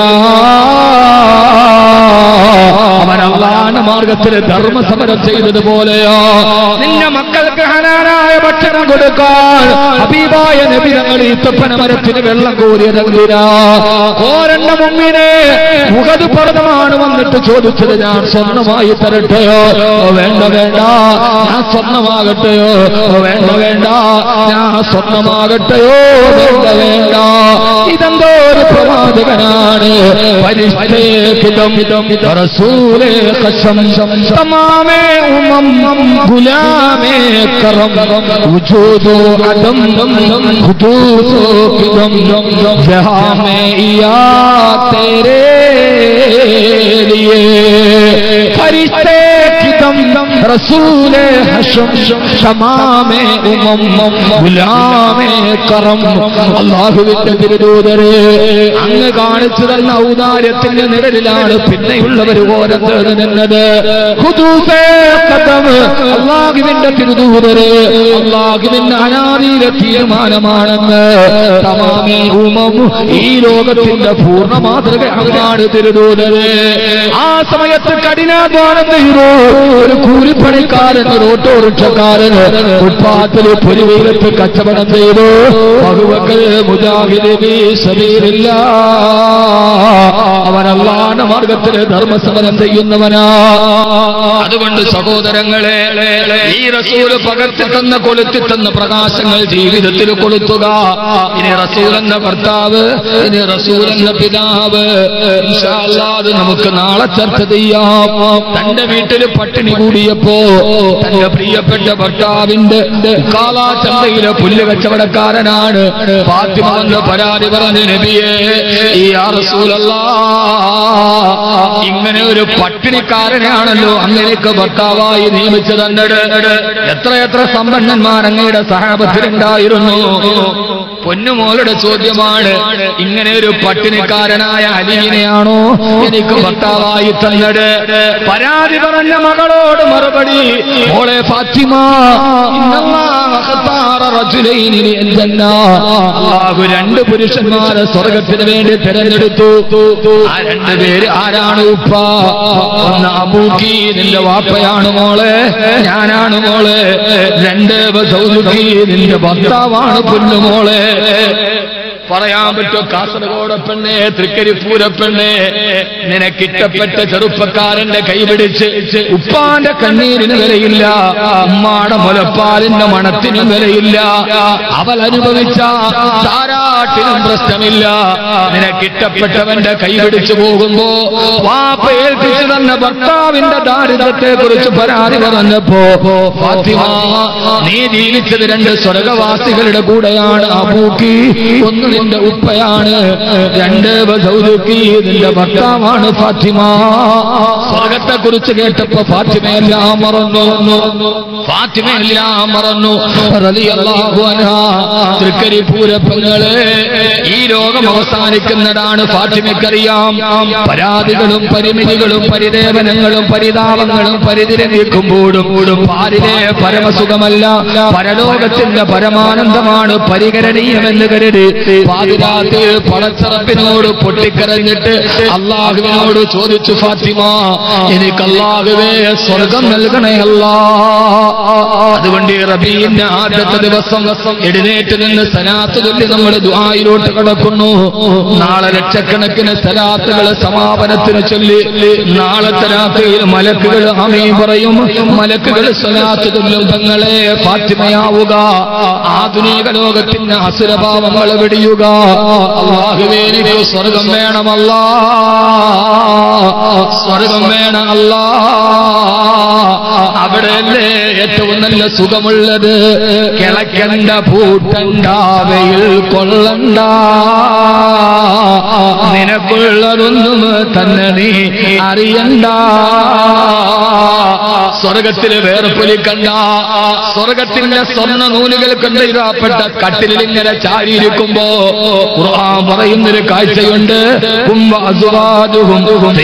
അവൻ അള്ളാന്റെ മാർഗത്തിൽ ധർമ്മസമരം ചെയ്തതുപോലെയോ നിന്റെ മക്കൾക്ക് ഹനാനായ ഭക്ഷണം കൊടുക്കാൻ ഹബീബായ നബി തങ്ങൾ ഈത്തപ്പന മരത്തിന് വെള്ളം കോരിയതെന്തിനാ ഓരെണ്ണ മുമ്പിനെ മുഖത് പർവ്വതമാണ് വന്നിട്ട് ചോദിച്ചത് ഞാൻ സ്വർണമായി തരട്ടെയോ വേണ്ട വേണ്ട ഞാൻ സ്വർണമാകട്ടെയോ വേണ്ട വേണ്ട ഞാൻ സ്വർണമാകട്ടെയോ വേണ്ട വേണ്ട ഇതെന്തോ ഒരു പ്രവാചകനാണ് പരിഷ്ഠേപിതം റസൂലേ ഖസം തമാമേ ഉമം ഗുലാമേ കറം വജൂദു അദം ഖുദൂസു കിദം ജഹാ മേ യാ തേരെ लिए फरिश्ते किदम रसूले हशम ഷമാമേ ഉമം ഗുലാമേ കറം അള്ളാഹുവിന്റെ തിരുദൂതരെ അങ്ങ് കാണിച്ചു തന്ന ഔദാര്യത്തിന്റെ നിഴലിലാണ് പിന്നെയുള്ളവർ ഓരത്തേത് നിന്നത് ഖുദൂസേ ഖദം അള്ളാഹുവിന്റെ തിരുദൂതരെ അള്ളാഹുവിന്റെ അനാദിയിലെ തീരുമാനമാണെന്ന് തമാമേ ഉമം ഈ ലോകത്തിന്റെ പൂർണ്ണ മാതൃക അങ്ങാണ് തിരുദൂതരെ ആ സമയത്ത് കഠിനാധ്വാനം ചെയ്തു ഒരു കൂലിപ്പണിക്കാരൻ ഒരു ഓട്ടോറിക്ഷക്കാരൻ ഫുട്പാത്തിൽ പൊരുവയിലത്ത് കച്ചവടം ചെയ്തു ബഹുവക്കൽ മുജാഹിദ് ശരീരില്ല അവൻ അള്ളാന്റെ മാർഗത്തിൽ ധർമ്മസമരം ചെയ്യുന്നവനാ അതുകൊണ്ട് സഹോദരങ്ങളെ ഈ റസൂല് പകർത്തി തന്ന കൊളുത്തി തന്ന പ്രകാശങ്ങൾ ജീവിതത്തിൽ കൊളുത്തുക ഇനി റസൂൽ എന്ന ഭർത്താവ് ഇനി റസൂൽ എന്ന പിതാവ് ഇൻഷാ അല്ലാ, അത് നമുക്ക് നാളെ ചർച്ച ചെയ്യാം തന്റെ വീട്ടിൽ പട്ടിണി കൂടിയപ്പോ തന്റെ പ്രിയപ്പെട്ട ഭർത്താവിന്റെ കാലാചന്തയിലെ പുല്ല് കച്ചവടക്കാരനാണ് ഫാത്തിമ വന്ന് പരാതി പറഞ്ഞ നബിയെ ഈ ആ റസൂലല്ലാ ഇങ്ങനെ ഒരു പട്ടിണിക്കാരനാണല്ലോ അങ്ങനെയൊക്കെ ഭർത്താവായി നിയമിച്ചു തന്നത് എത്രയെത്ര സമ്പന്നന്മാർ അങ്ങയുടെ സഹാബത്തിലുണ്ടായിരുന്നു പൊന്നുമോളുടെ ചോദ്യമാണ് ഇങ്ങനെ ഒരു പട്ടിണിക്കാരനായ അലിയിനെയാണോ എനിക്ക് ഭർത്താവായി തന്നത് പരാതി പറഞ്ഞ മകളോട് മറുപടി മോളെ ഫാത്തിമ ഇന്നല്ലാഹ ഖത്താറ റജുലൈനി ലിൽ ജന്ന. അല്ലാഹു രണ്ട് പുരുഷന്മാരെ സ്വർഗത്തിന് വേണ്ടി തിരഞ്ഞെടുത്തു ആ രണ്ട് പേര് ആരാണ് ഉപ്പ ഒന്ന് അബൂക്കി നിന്റെ വാപ്പയാണ് മോളെ ഞാനാണ് മോളെ രണ്ട് സൗദുക്കി നിന്റെ ഭർത്താവാണ് പൊന്നുമോളെ പറയാൻ പറ്റുമോ കാസർഗോഡ് പെണ്ണെ തൃക്കരിപ്പൂര പെണ്ണെ നിനക്കിട്ടപ്പെട്ട ചെറുപ്പക്കാരന്റെ കൈപിടിച്ച് ഉപ്പാന്റെ കണ്ണീരിന് വിലയില്ല ഉമ്മാടെ മുലപ്പാലിന്റെ മണത്തിനും വിലയില്ല അവൾ അനുഭവിച്ച താരാട്ടിനും പ്രശ്നമില്ല നിനക്കിട്ടപ്പെട്ടവന്റെ കൈപിടിച്ചു പോകുമ്പോ വാപ്പ ഏൽപ്പിച്ചു തന്ന ഭർത്താവിന്റെ ദാരിദ്ര്യത്തെ കുറിച്ച് പരാതി പറഞ്ഞപ്പോ ഫാത്തിമ നീ ജീവിച്ചത് രണ്ട് സ്വർഗവാസികളുടെ കൂടെയാണ് അബൂക്കി ഒന്ന് നിന്റെ ഉപ്പയാണ് രണ്ട് സൗദുക്കി നിന്റെ ഭർത്താവാണ് ഫാത്തിമ സ്വർഗത്തെ കുറിച്ച് കേട്ടപ്പോ ഫാത്തിമയെല്ലാം മറന്നു ഫാത്തിമയെല്ലാം മറന്നു റളിയല്ലാഹു അൻഹാ തൃക്കരി പൂരപ്പങ്ങളെ ഈ ലോകം അവസാനിക്കുന്നതാണ് ഫാത്തിമയ്ക്കറിയാം പരാതികളും പരിമിതികളും പരിദേവനങ്ങളും പരിതാപങ്ങളും പരിതിരെ നീക്കുമ്പോഴും പാരിലെ പരമസുഖമല്ല പരലോകത്തിന്റെ പരമാനന്ദമാണ് പരികരണീയമെന്ന് കരുതി പാതിരാത്ത് പടച്ചറപ്പിനോട് പൊട്ടിക്കരഞ്ഞിട്ട് അള്ളാഹുവിനോട് ചോദിച്ചു ഫാത്തിമ എനിക്ക് അള്ളാഹുവേ സ്വർഗം നൽകണേ അല്ലാ അതുകൊണ്ട് ഈ റബീന്റെ ആദ്യത്തെ ദിവസം എഴുന്നേറ്റ് നിന്ന് സലാത്ത് ചൊല്ലി നമ്മൾ ദുആയിലോട്ട് കടക്കുന്നു നാളെ ലക്ഷക്കണക്കിന് സലാത്തുകൾ സമാപനത്തിന് ചൊല്ലി നാളത്തെ രാത്രിയിൽ മലക്കുകൾ അമീ പറയും മലക്കുകൾ സലാത്ത് ചൊല്ലും തങ്ങളെ ഫാത്തിമയാവുക ആധുനിക ലോകത്തിന്റെ അസുരഭാവങ്ങൾ വെടിയുക അള്ളാഹുവേ എനിക്ക് സ്വർഗം വേണമല്ല സ്വർഗം വേണമല്ല അവിടെയല്ലേ ഏറ്റവും നല്ല സുഖമുള്ളത് കിളക്കണ്ട പൂട്ടണ്ട വെയിൽ കൊള്ളണ്ട നിനക്കുള്ളതൊന്നും തന്നെ നീ അറിയണ്ട സ്വർഗത്തിൽ വേർപ്പൊലിക്കണ്ട സ്വർഗത്തിന്റെ സ്വർണ്ണ നൂലുകൾ കൊണ്ട് ഇതാപ്പെട്ട കട്ടിലിൽ ഇങ്ങനെ ചാരിയിരിക്കുമ്പോ ഖുർആൻ പറയുന്നൊരു കാഴ്ചയുണ്ട് കുംഭ അസുവാദുഹും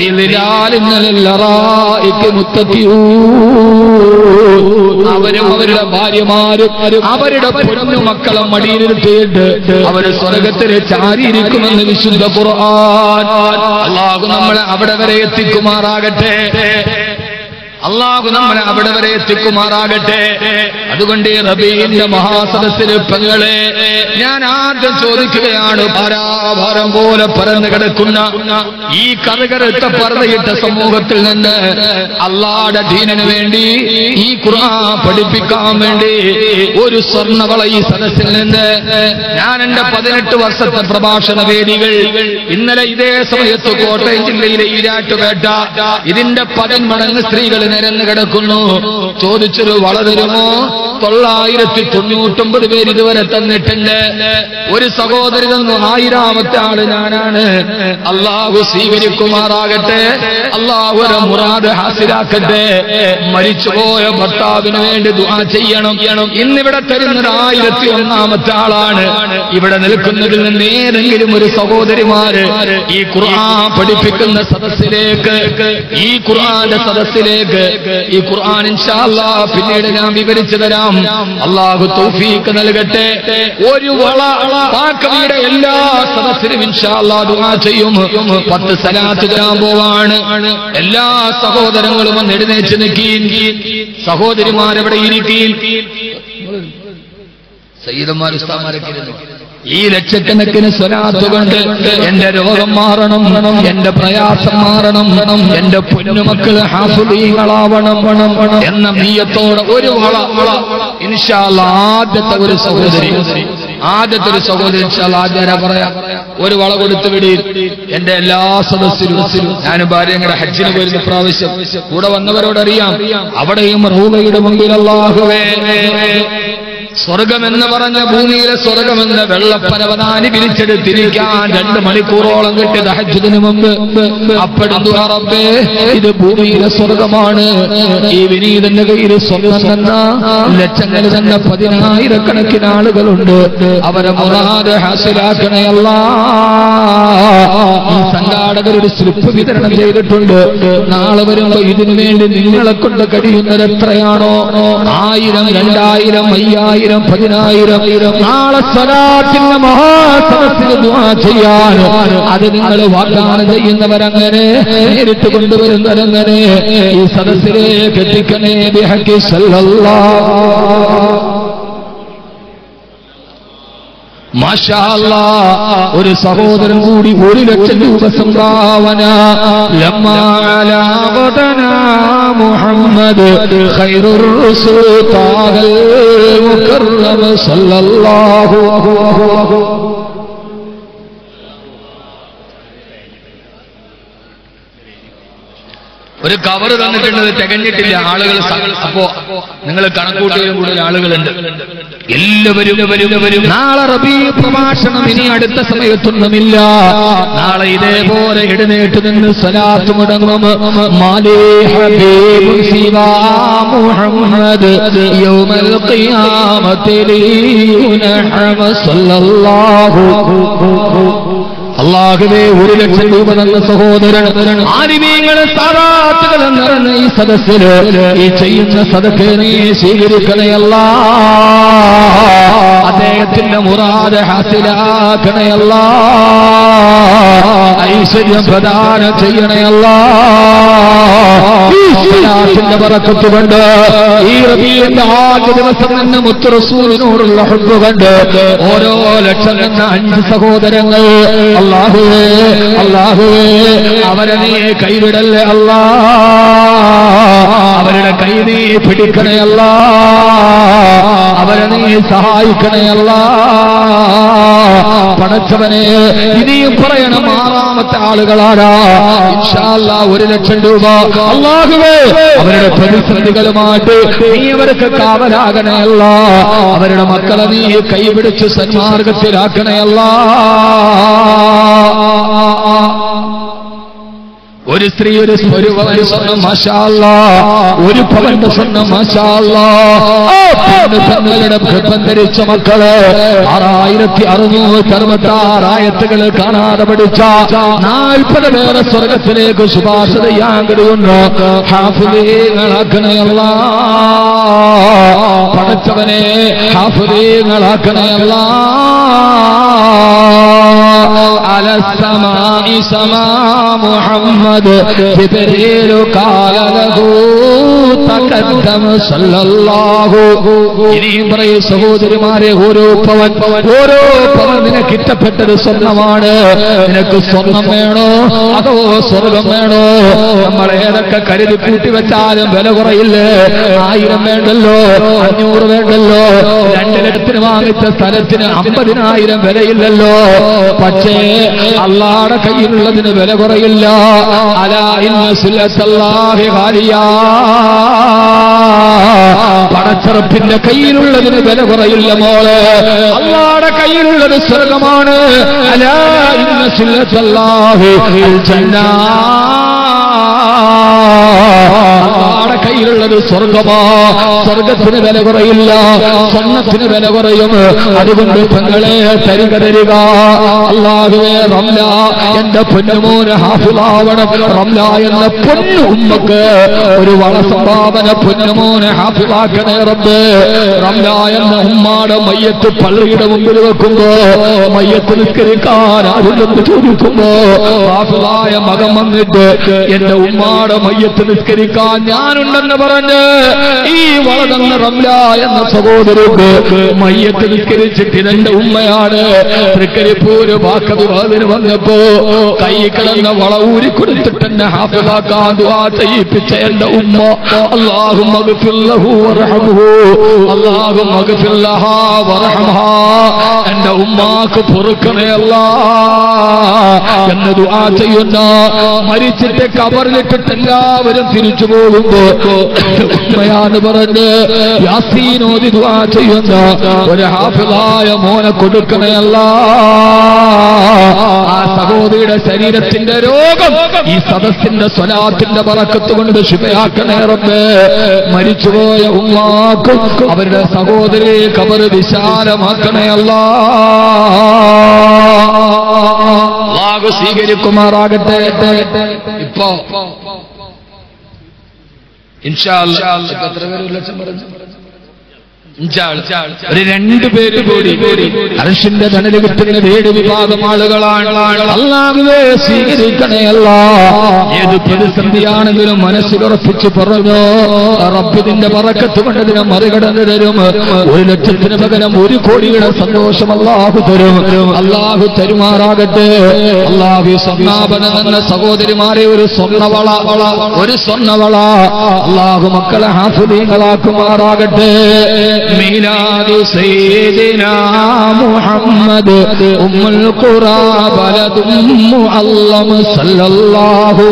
അവരും അവരുടെ ഭാര്യമാരും അവരുടെ പൊന്നു മക്കളെ മടിയിലിരുത്തിയിട്ട് അവര് സ്വർഗത്തിലെ ചാരിയിരിക്കുമെന്ന് വിശുദ്ധ ഖുർആൻ അള്ളാഹു നമ്മളെ അവിടെ വരെ എത്തിക്കുമാറാകട്ടെ അള്ളാഹു നമ്മളെ അവിടെ വരെ എത്തിക്കുമാറാകട്ടെ അതുകൊണ്ട് ഈ റബീന്റെ മഹാസദസ്സിന് പെങ്ങളെ ഞാൻ ആദ്യം ചോദിക്കുകയാണ് ഭാരാഭാരം പോലെ പരന്നു കിടക്കുന്ന ഈ കറുകറുത്ത പറതയിട്ട സമൂഹത്തിൽ നിന്ന് അള്ളാടെ ദീനന് വേണ്ടി ഈ ഖുർആൻ പഠിപ്പിക്കാൻ വേണ്ടി ഒരു സ്വർണവള ഈ സദസ്സിൽ നിന്ന് ഞാൻ എന്റെ പതിനെട്ട് വർഷത്തെ പ്രഭാഷണ വേദികൾ ഇന്നലെ ഇതേ സമയത്ത് കോട്ടയം ജില്ലയിലെ ഈരാട്ടുപേട്ട ഇതിന്റെ പതിന്മടങ്ങ് സ്ത്രീകൾ നിരന്ന് കിടക്കുന്നു ചോദിച്ചൊരു വളരുമോ തൊള്ളായിരത്തി തൊണ്ണൂറ്റൊമ്പത് പേര് ഇതുവരെ തന്നിട്ടുണ്ട് ഒരു സഹോദരി തന്നു ആയിരാമത്തെ ആള് ഞാനാണ് അള്ളാഹു സ്വീകരിക്കുമാറാകട്ടെ അള്ളാഹു ഒരു മുറാദ് ഹാസിലാക്കട്ടെ മരിച്ചുപോയ ഭർത്താവിന് വേണ്ടി ദുആ ചെയ്യണം ഇന്നിവിടെ തരുന്നത് ആയിരത്തി ഒന്നാമത്തെ ആളാണ് ഇവിടെ നിൽക്കുന്നതിൽ നിന്ന് ഏതെങ്കിലും ഒരു സഹോദരിമാര് ഈ ഖുർആൻ പഠിപ്പിക്കുന്ന സദസ്സിലേക്ക് ഈ ഖുർആന്റെ സദസ്സിലേക്ക് ഈ ഖുർആൻ ഇൻഷാ അല്ലാ പിന്നീട് ഞാൻ വിവരിച്ചു തരാം അള്ളാഹു തൗഫീക്ക് നൽകട്ടെ ഒരു വള പാക്കവിയുടെ എല്ലാ സദസ്സിലും ഇൻഷാ അല്ലാ ദുആ ചെയ്യും പത്ത് സലാത്ത് തരാൻ പോവാണ് എല്ലാ സഹോദരങ്ങളും ഒന്ന് എഴുന്നേറ്റ് നിൽക്കീൻ സഹോദരിമാരെവിടെ ഇരിക്കീൻ സയ്യിദന്മാർ ഉസ്താമാരൊക്കെ ഇരുന്നു ഈ ലക്ഷക്കണക്കിന് സ്വലാത്ത് കൊണ്ട് എന്റെ രോഗം മാറണം എന്റെ പ്രയാസം മാറണം എന്റെ പൊന്നുമക്കൾ ഹാസുദീങ്ങളാവണം എന്ന നീയത്തോടെ ഒരു വള വള ഇൻഷാല്ല ആദ്യത്തെ ഒരു സഹോദരി ആദ്യത്തെ ഒരു സഹോദരി ഇൻഷാല്ല ആദ്യം പറയാം ഒരു വള കൊടുത്തു വിടി എന്റെ എല്ലാ സദസ്സിലും ഞാൻ ഭാര്യങ്ങളുടെ ഹജ്ജിന് പോയിരുന്ന പ്രാവശ്യം കൂടെ വന്നവരോട് അറിയാം അവിടെയും റൂബയുടെ മുമ്പിൽ അല്ലാഹുവേ സ്വർഗമെന്ന് പറഞ്ഞ ഭൂമിയിലെ സ്വർഗമെന്ന് വെള്ളപ്പരവനാനി പിരിച്ചെടുത്തിരിക്കാൻ രണ്ട് മണിക്കൂറോളം കിട്ടി ദഹജത്തിന് മുമ്പ് അപ്പെടുന്നു റബ്ബേ ഇത് ഭൂമിയിലെ സ്വർഗമാണ് ഈ വിനീതന്റെ കയ്യിൽ സ്വർഗം തന്ന ലക്ഷങ്ങൾ തന്ന പതിനായിരക്കണക്കിന് ആളുകളുണ്ട് അവരെ മുറാദ് ഹാസിലാക്കണയല്ല ഈ സംഘാടകർ ഒരു സ്ലിപ്പ് വിതരണം ചെയ്തിട്ടുണ്ട് നാളെ വരുമ്പോ ഇതിനു വേണ്ടി നിങ്ങളെ കൊണ്ട് കഴിയുന്നത് എത്രയാണോ ആയിരം രണ്ടായിരം അയ്യായിരം പതിനായിരം നാളെ സ്വലാത്തിന്റെ മഹാസദസ്സിൽ ദുആ ചെയ്യാൻ അത് നിങ്ങൾ വാഗ്ദാനം ചെയ്യുന്നവരങ്ങനെ നേരിട്ട് കൊണ്ടുവരുന്നവരങ്ങനെ ഈ സദസ്സിലേക്ക് എത്തിക്കണേ ബിഹക്കി സല്ലല്ലാഹു മാഷാ അല്ലാ, ഒരു സഹോദരൻ കൂടി ഒരു ലക്ഷം രൂപ സംഭാവന ലമ്മാ അലാ വദനാ മുഹമ്മദ് ഖൈറുർ റസൂൽ താഹൽ മുകറം സല്ലല്ലാഹു ഒരു കവർ തന്നിട്ടുണ്ട് തികഞ്ഞിട്ടില്ല ആളുകൾ സ- അപ്പോ നിങ്ങൾ കണക്കൂട്ടിയും കൂടുതൽ ആളുകളുണ്ട് എല്ലാവരും വരും നാളെ റബീ പ്രഭാഷണം ഇനി അടുത്ത സമയത്തൊന്നുമില്ല നാളെ ഇതേപോലെ എഴുന്നേറ്റ് നിന്ന് സ്വലാത്ത് മുടങ്ങും മാലേ ഹബീബുൻ സിവാ മുഹമ്മദ് യൗമൽ ഖിയാമത്തി ലിയുനഹമ സല്ലല്ലാഹു അള്ളാഹുവേ ഒരു ലക്ഷം രൂപ തന്ന സഹോദരൻ ആരിമീങ്ങളെ സാറാത്തുകൾ നിറഞ്ഞ ഈ സദസ്സില് ഈ ചെയ്യുന്ന സദക്ക് നീ സ്വീകരിക്കണയല്ല അദ്ദേഹത്തിന്റെ മുറാദ് ഹാസിലാക്കണയല്ല ഐശ്വര്യം പ്രദാനം ചെയ്യണയല്ല ഈ സ്വലാത്തിന്റെ പറക്കത്ത് കൊണ്ട് ഈ റബീന്റെ ആദ്യ ദിവസം തന്നെ മുത്തുറസൂലിനോടുള്ള ഹുബ് കണ്ട് ഓരോ ലക്ഷം എന്ന അഞ്ച് സഹോദരങ്ങൾ അള്ളാഹുവേ അള്ളാഹുവേ അവരെ നീ കൈവിടല്ലേ അല്ലാ അവരുടെ കൈ നീ പിടിക്കണേ അല്ലാ അവരെ നീ സഹായിക്കണേ അല്ലാ പടച്ചവനെ ഇനിയും പറയണം ആറാമത്തെ ആളുകളാരാ ഇൻഷാ അല്ലാ ഒരു ലക്ഷം രൂപ അള്ളാഹുവേ അവരുടെ പ്രതിസന്ധികളുമായിട്ട് നീ അവർക്ക് കാവലാകണയല്ല അവരുടെ മക്കളെ നീ കൈപിടിച്ച് സന്മാർഗത്തിലാക്കണയല്ല ഒരു സ്ത്രീ ഒരു ഒരു പവൻ സ്വർണ്ണം മാഷാല്ലാ ഒരു പവന്റെ സ്വർണ്ണം മാഷാല്ലാ ആ പെണ്ണ് പെണ്ണുകളുടെ ഗർഭം ധരിച്ച മക്കള് ആറായിരത്തി അറുന്നൂറ്റി അറുപത്തി ആറായത്തുകൾ കാണാതെ പഠിച്ച നാൽപ്പത് പേരെ സ്വർഗത്തിലേക്ക് ശുപാർശ ചെയ്യാൻ കഴിയുന്നു ഹാഫുദീങ്ങളാക്കണയല്ല പടച്ചവനെ ഹാഫുദീങ്ങളാക്കണയല്ല على السماء سماء محمد جبريل قال له تقدم صلى الله ഇനിയും പറയും സഹോദരിമാരെ ഓരോ പവൻ ഓരോ പവൻ നിനക്ക് ഇഷ്ടപ്പെട്ടത് സ്വർണ്ണമാണ് നിനക്ക് സ്വർണം വേണോ അതോ സ്വർഗം വേണോ നമ്മൾ ഏതൊക്കെ കരുതി കൂട്ടി വെച്ചാലും വില കുറയില്ലേ ആയിരം വേണ്ടല്ലോ അഞ്ഞൂറ് വേണ്ടല്ലോ രണ്ട് ലക്ഷത്തിന് വാങ്ങിച്ച സ്ഥലത്തിന് അമ്പതിനായിരം വിലയില്ലല്ലോ പക്ഷേ അള്ളാടെ കയ്യിലുള്ളതിന് വില കുറയില്ല അലാ ഇന്ന സുല്ലത്തല്ലാഹി ഹാലിയാ പടച്ചറപ്പിന്റെ കയ്യിലുള്ളതിന് വില കുറയില്ല മോളെ അള്ളാടെ കയ്യിലുള്ളത് സ്വർഗമാണ് അലാ ഇന്ന സുല്ലത്തല്ലാഹി ജന്നാ അള്ളാടെ കയ്യിലുള്ളത് സ്വർഗമാ സ്വർഗത്തിന് വില കുറയില്ല സ്വർണത്തിന് വില കുറയും അതുകൊണ്ട് പെങ്ങളെ തരിക തരിക അള്ളാഹുവേ റംല എന്റെ പൊന്നുമോന് ഹാഫിളാവണം റംല എന്ന പൊന്നു ഉമ്മക്ക് ഒരു വള സംഭാവന പൊന്നുമോനെ ഹാഫിളാക്കണേ റബ്ബ് റംല എന്ന ഉമ്മാടെ മയ്യത്ത് പള്ളിയുടെ മുമ്പിൽ വെക്കുമ്പോ മയ്യത്ത് നിസ്കരിക്കാൻ ആരുണ്ടെന്ന് ചോദിക്കുമ്പോ ഹാഫിളായ മകൻ വന്നിട്ട് എന്റെ ഉമ്മാടെ മയ്യത്ത് നിസ്കരിക്കാൻ ഞാനുണ്ടെന്ന് പറഞ്ഞ് ഈ വളർന്ന റംല എന്ന സഹോദരക്ക് മയ്യത്ത് നിസ്കരിച്ചിട്ട് ഇതെന്റെ ഉമ്മയാണ് തൃക്കരിപ്പൂര് വാക്കവിവാദിന് വന്നപ്പോ കൈ കിടന്ന വള ഊരി കൊടുത്തിട്ട് എന്നെ ഹാഫിലാക്കാൻ ദുആ ചെയ്യിപ്പിച്ച എന്റെ ഉമ്മ അള്ളാഹു മഗ്ഫിർലഹു വറഹമുഹു അള്ളാഹു മഗ്ഫിർലഹാ വറഹമഹാ എന്റെ ഉമ്മാക്ക് പൊറുക്കണേ അല്ലാ എന്ന് ദുആ ചെയ്യുന്ന മരിച്ചിട്ട് കബറിലിട്ടിട്ട് എല്ലാവരും തിരിച്ചു പോകുമ്പോ ഉമ്മയാന്ന് പറഞ്ഞ് യാസീനോദി ദുആ ചെയ്യുന്ന ഒരു ഹാഫിളായ മോനെ കൊടുക്കണയല്ല ആ സഹോദരിയുടെ ശരീരത്തിന്റെ രോഗം ഈ സദസ്സിന്റെ സ്വലാത്തിന്റെ പറക്കത്ത് കൊണ്ട് ശുഭയാക്കണേ റബ്ബേ മരിച്ചുപോയ ഉമ്മാക്കും അവരുടെ സഹോദരി കബർ വിശാലമാക്കണയല്ല അള്ളാഹു സ്വീകരിക്കുമാറാകട്ടെ ഇപ്പോ ഇൻഷാ അല്ലാ. ഇപ്പൊ എത്ര പേര് ഒരു ലക്ഷം പറഞ്ഞു ഒരു രണ്ടു പേര് കൂടി അർഷിന്റെ ധനല് കിട്ടുന്ന ഏഴ് വിഭാഗം ആളുകളാണ് അല്ലാതെ സ്വീകരിക്കണേ അല്ല ഏത് പ്രതിസന്ധിയാണെങ്കിലും മനസ്സിലുറപ്പിച്ച് പറഞ്ഞു റബ്ബിതിന്റെ പറക്കത്ത് കൊണ്ടതിനെ മറികടന്ന് തരും ഒരു ലക്ഷത്തിന് പകരം ഒരു കോടിയുടെ സന്തോഷം അള്ളാഹു തരും അള്ളാഹു തരുമാറാകട്ടെ അള്ളാഹു സ്വർണ്ണാപനം എന്ന സഹോദരിമാരെ ഒരു സ്വർണ്ണവള ഒരു സ്വർണ്ണവള അള്ളാഹു മക്കളെ ഹാഫുദീങ്ങളാക്കുമാറാകട്ടെ മീലാദു സയ്യിദിനാ മുഹമ്മദ് ഉമ്മുൽ ഖുറാ ബലദും മുഅല്ലം സല്ലല്ലാഹു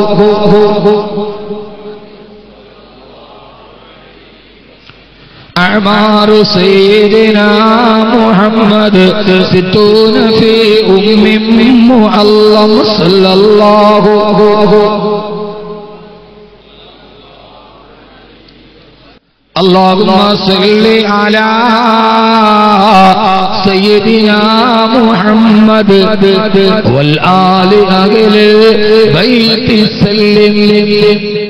أعمار سيدنا محمد ستون في أم معلم صلى الله اللهم صل على سيدنا محمد والآل أهل البيت سلم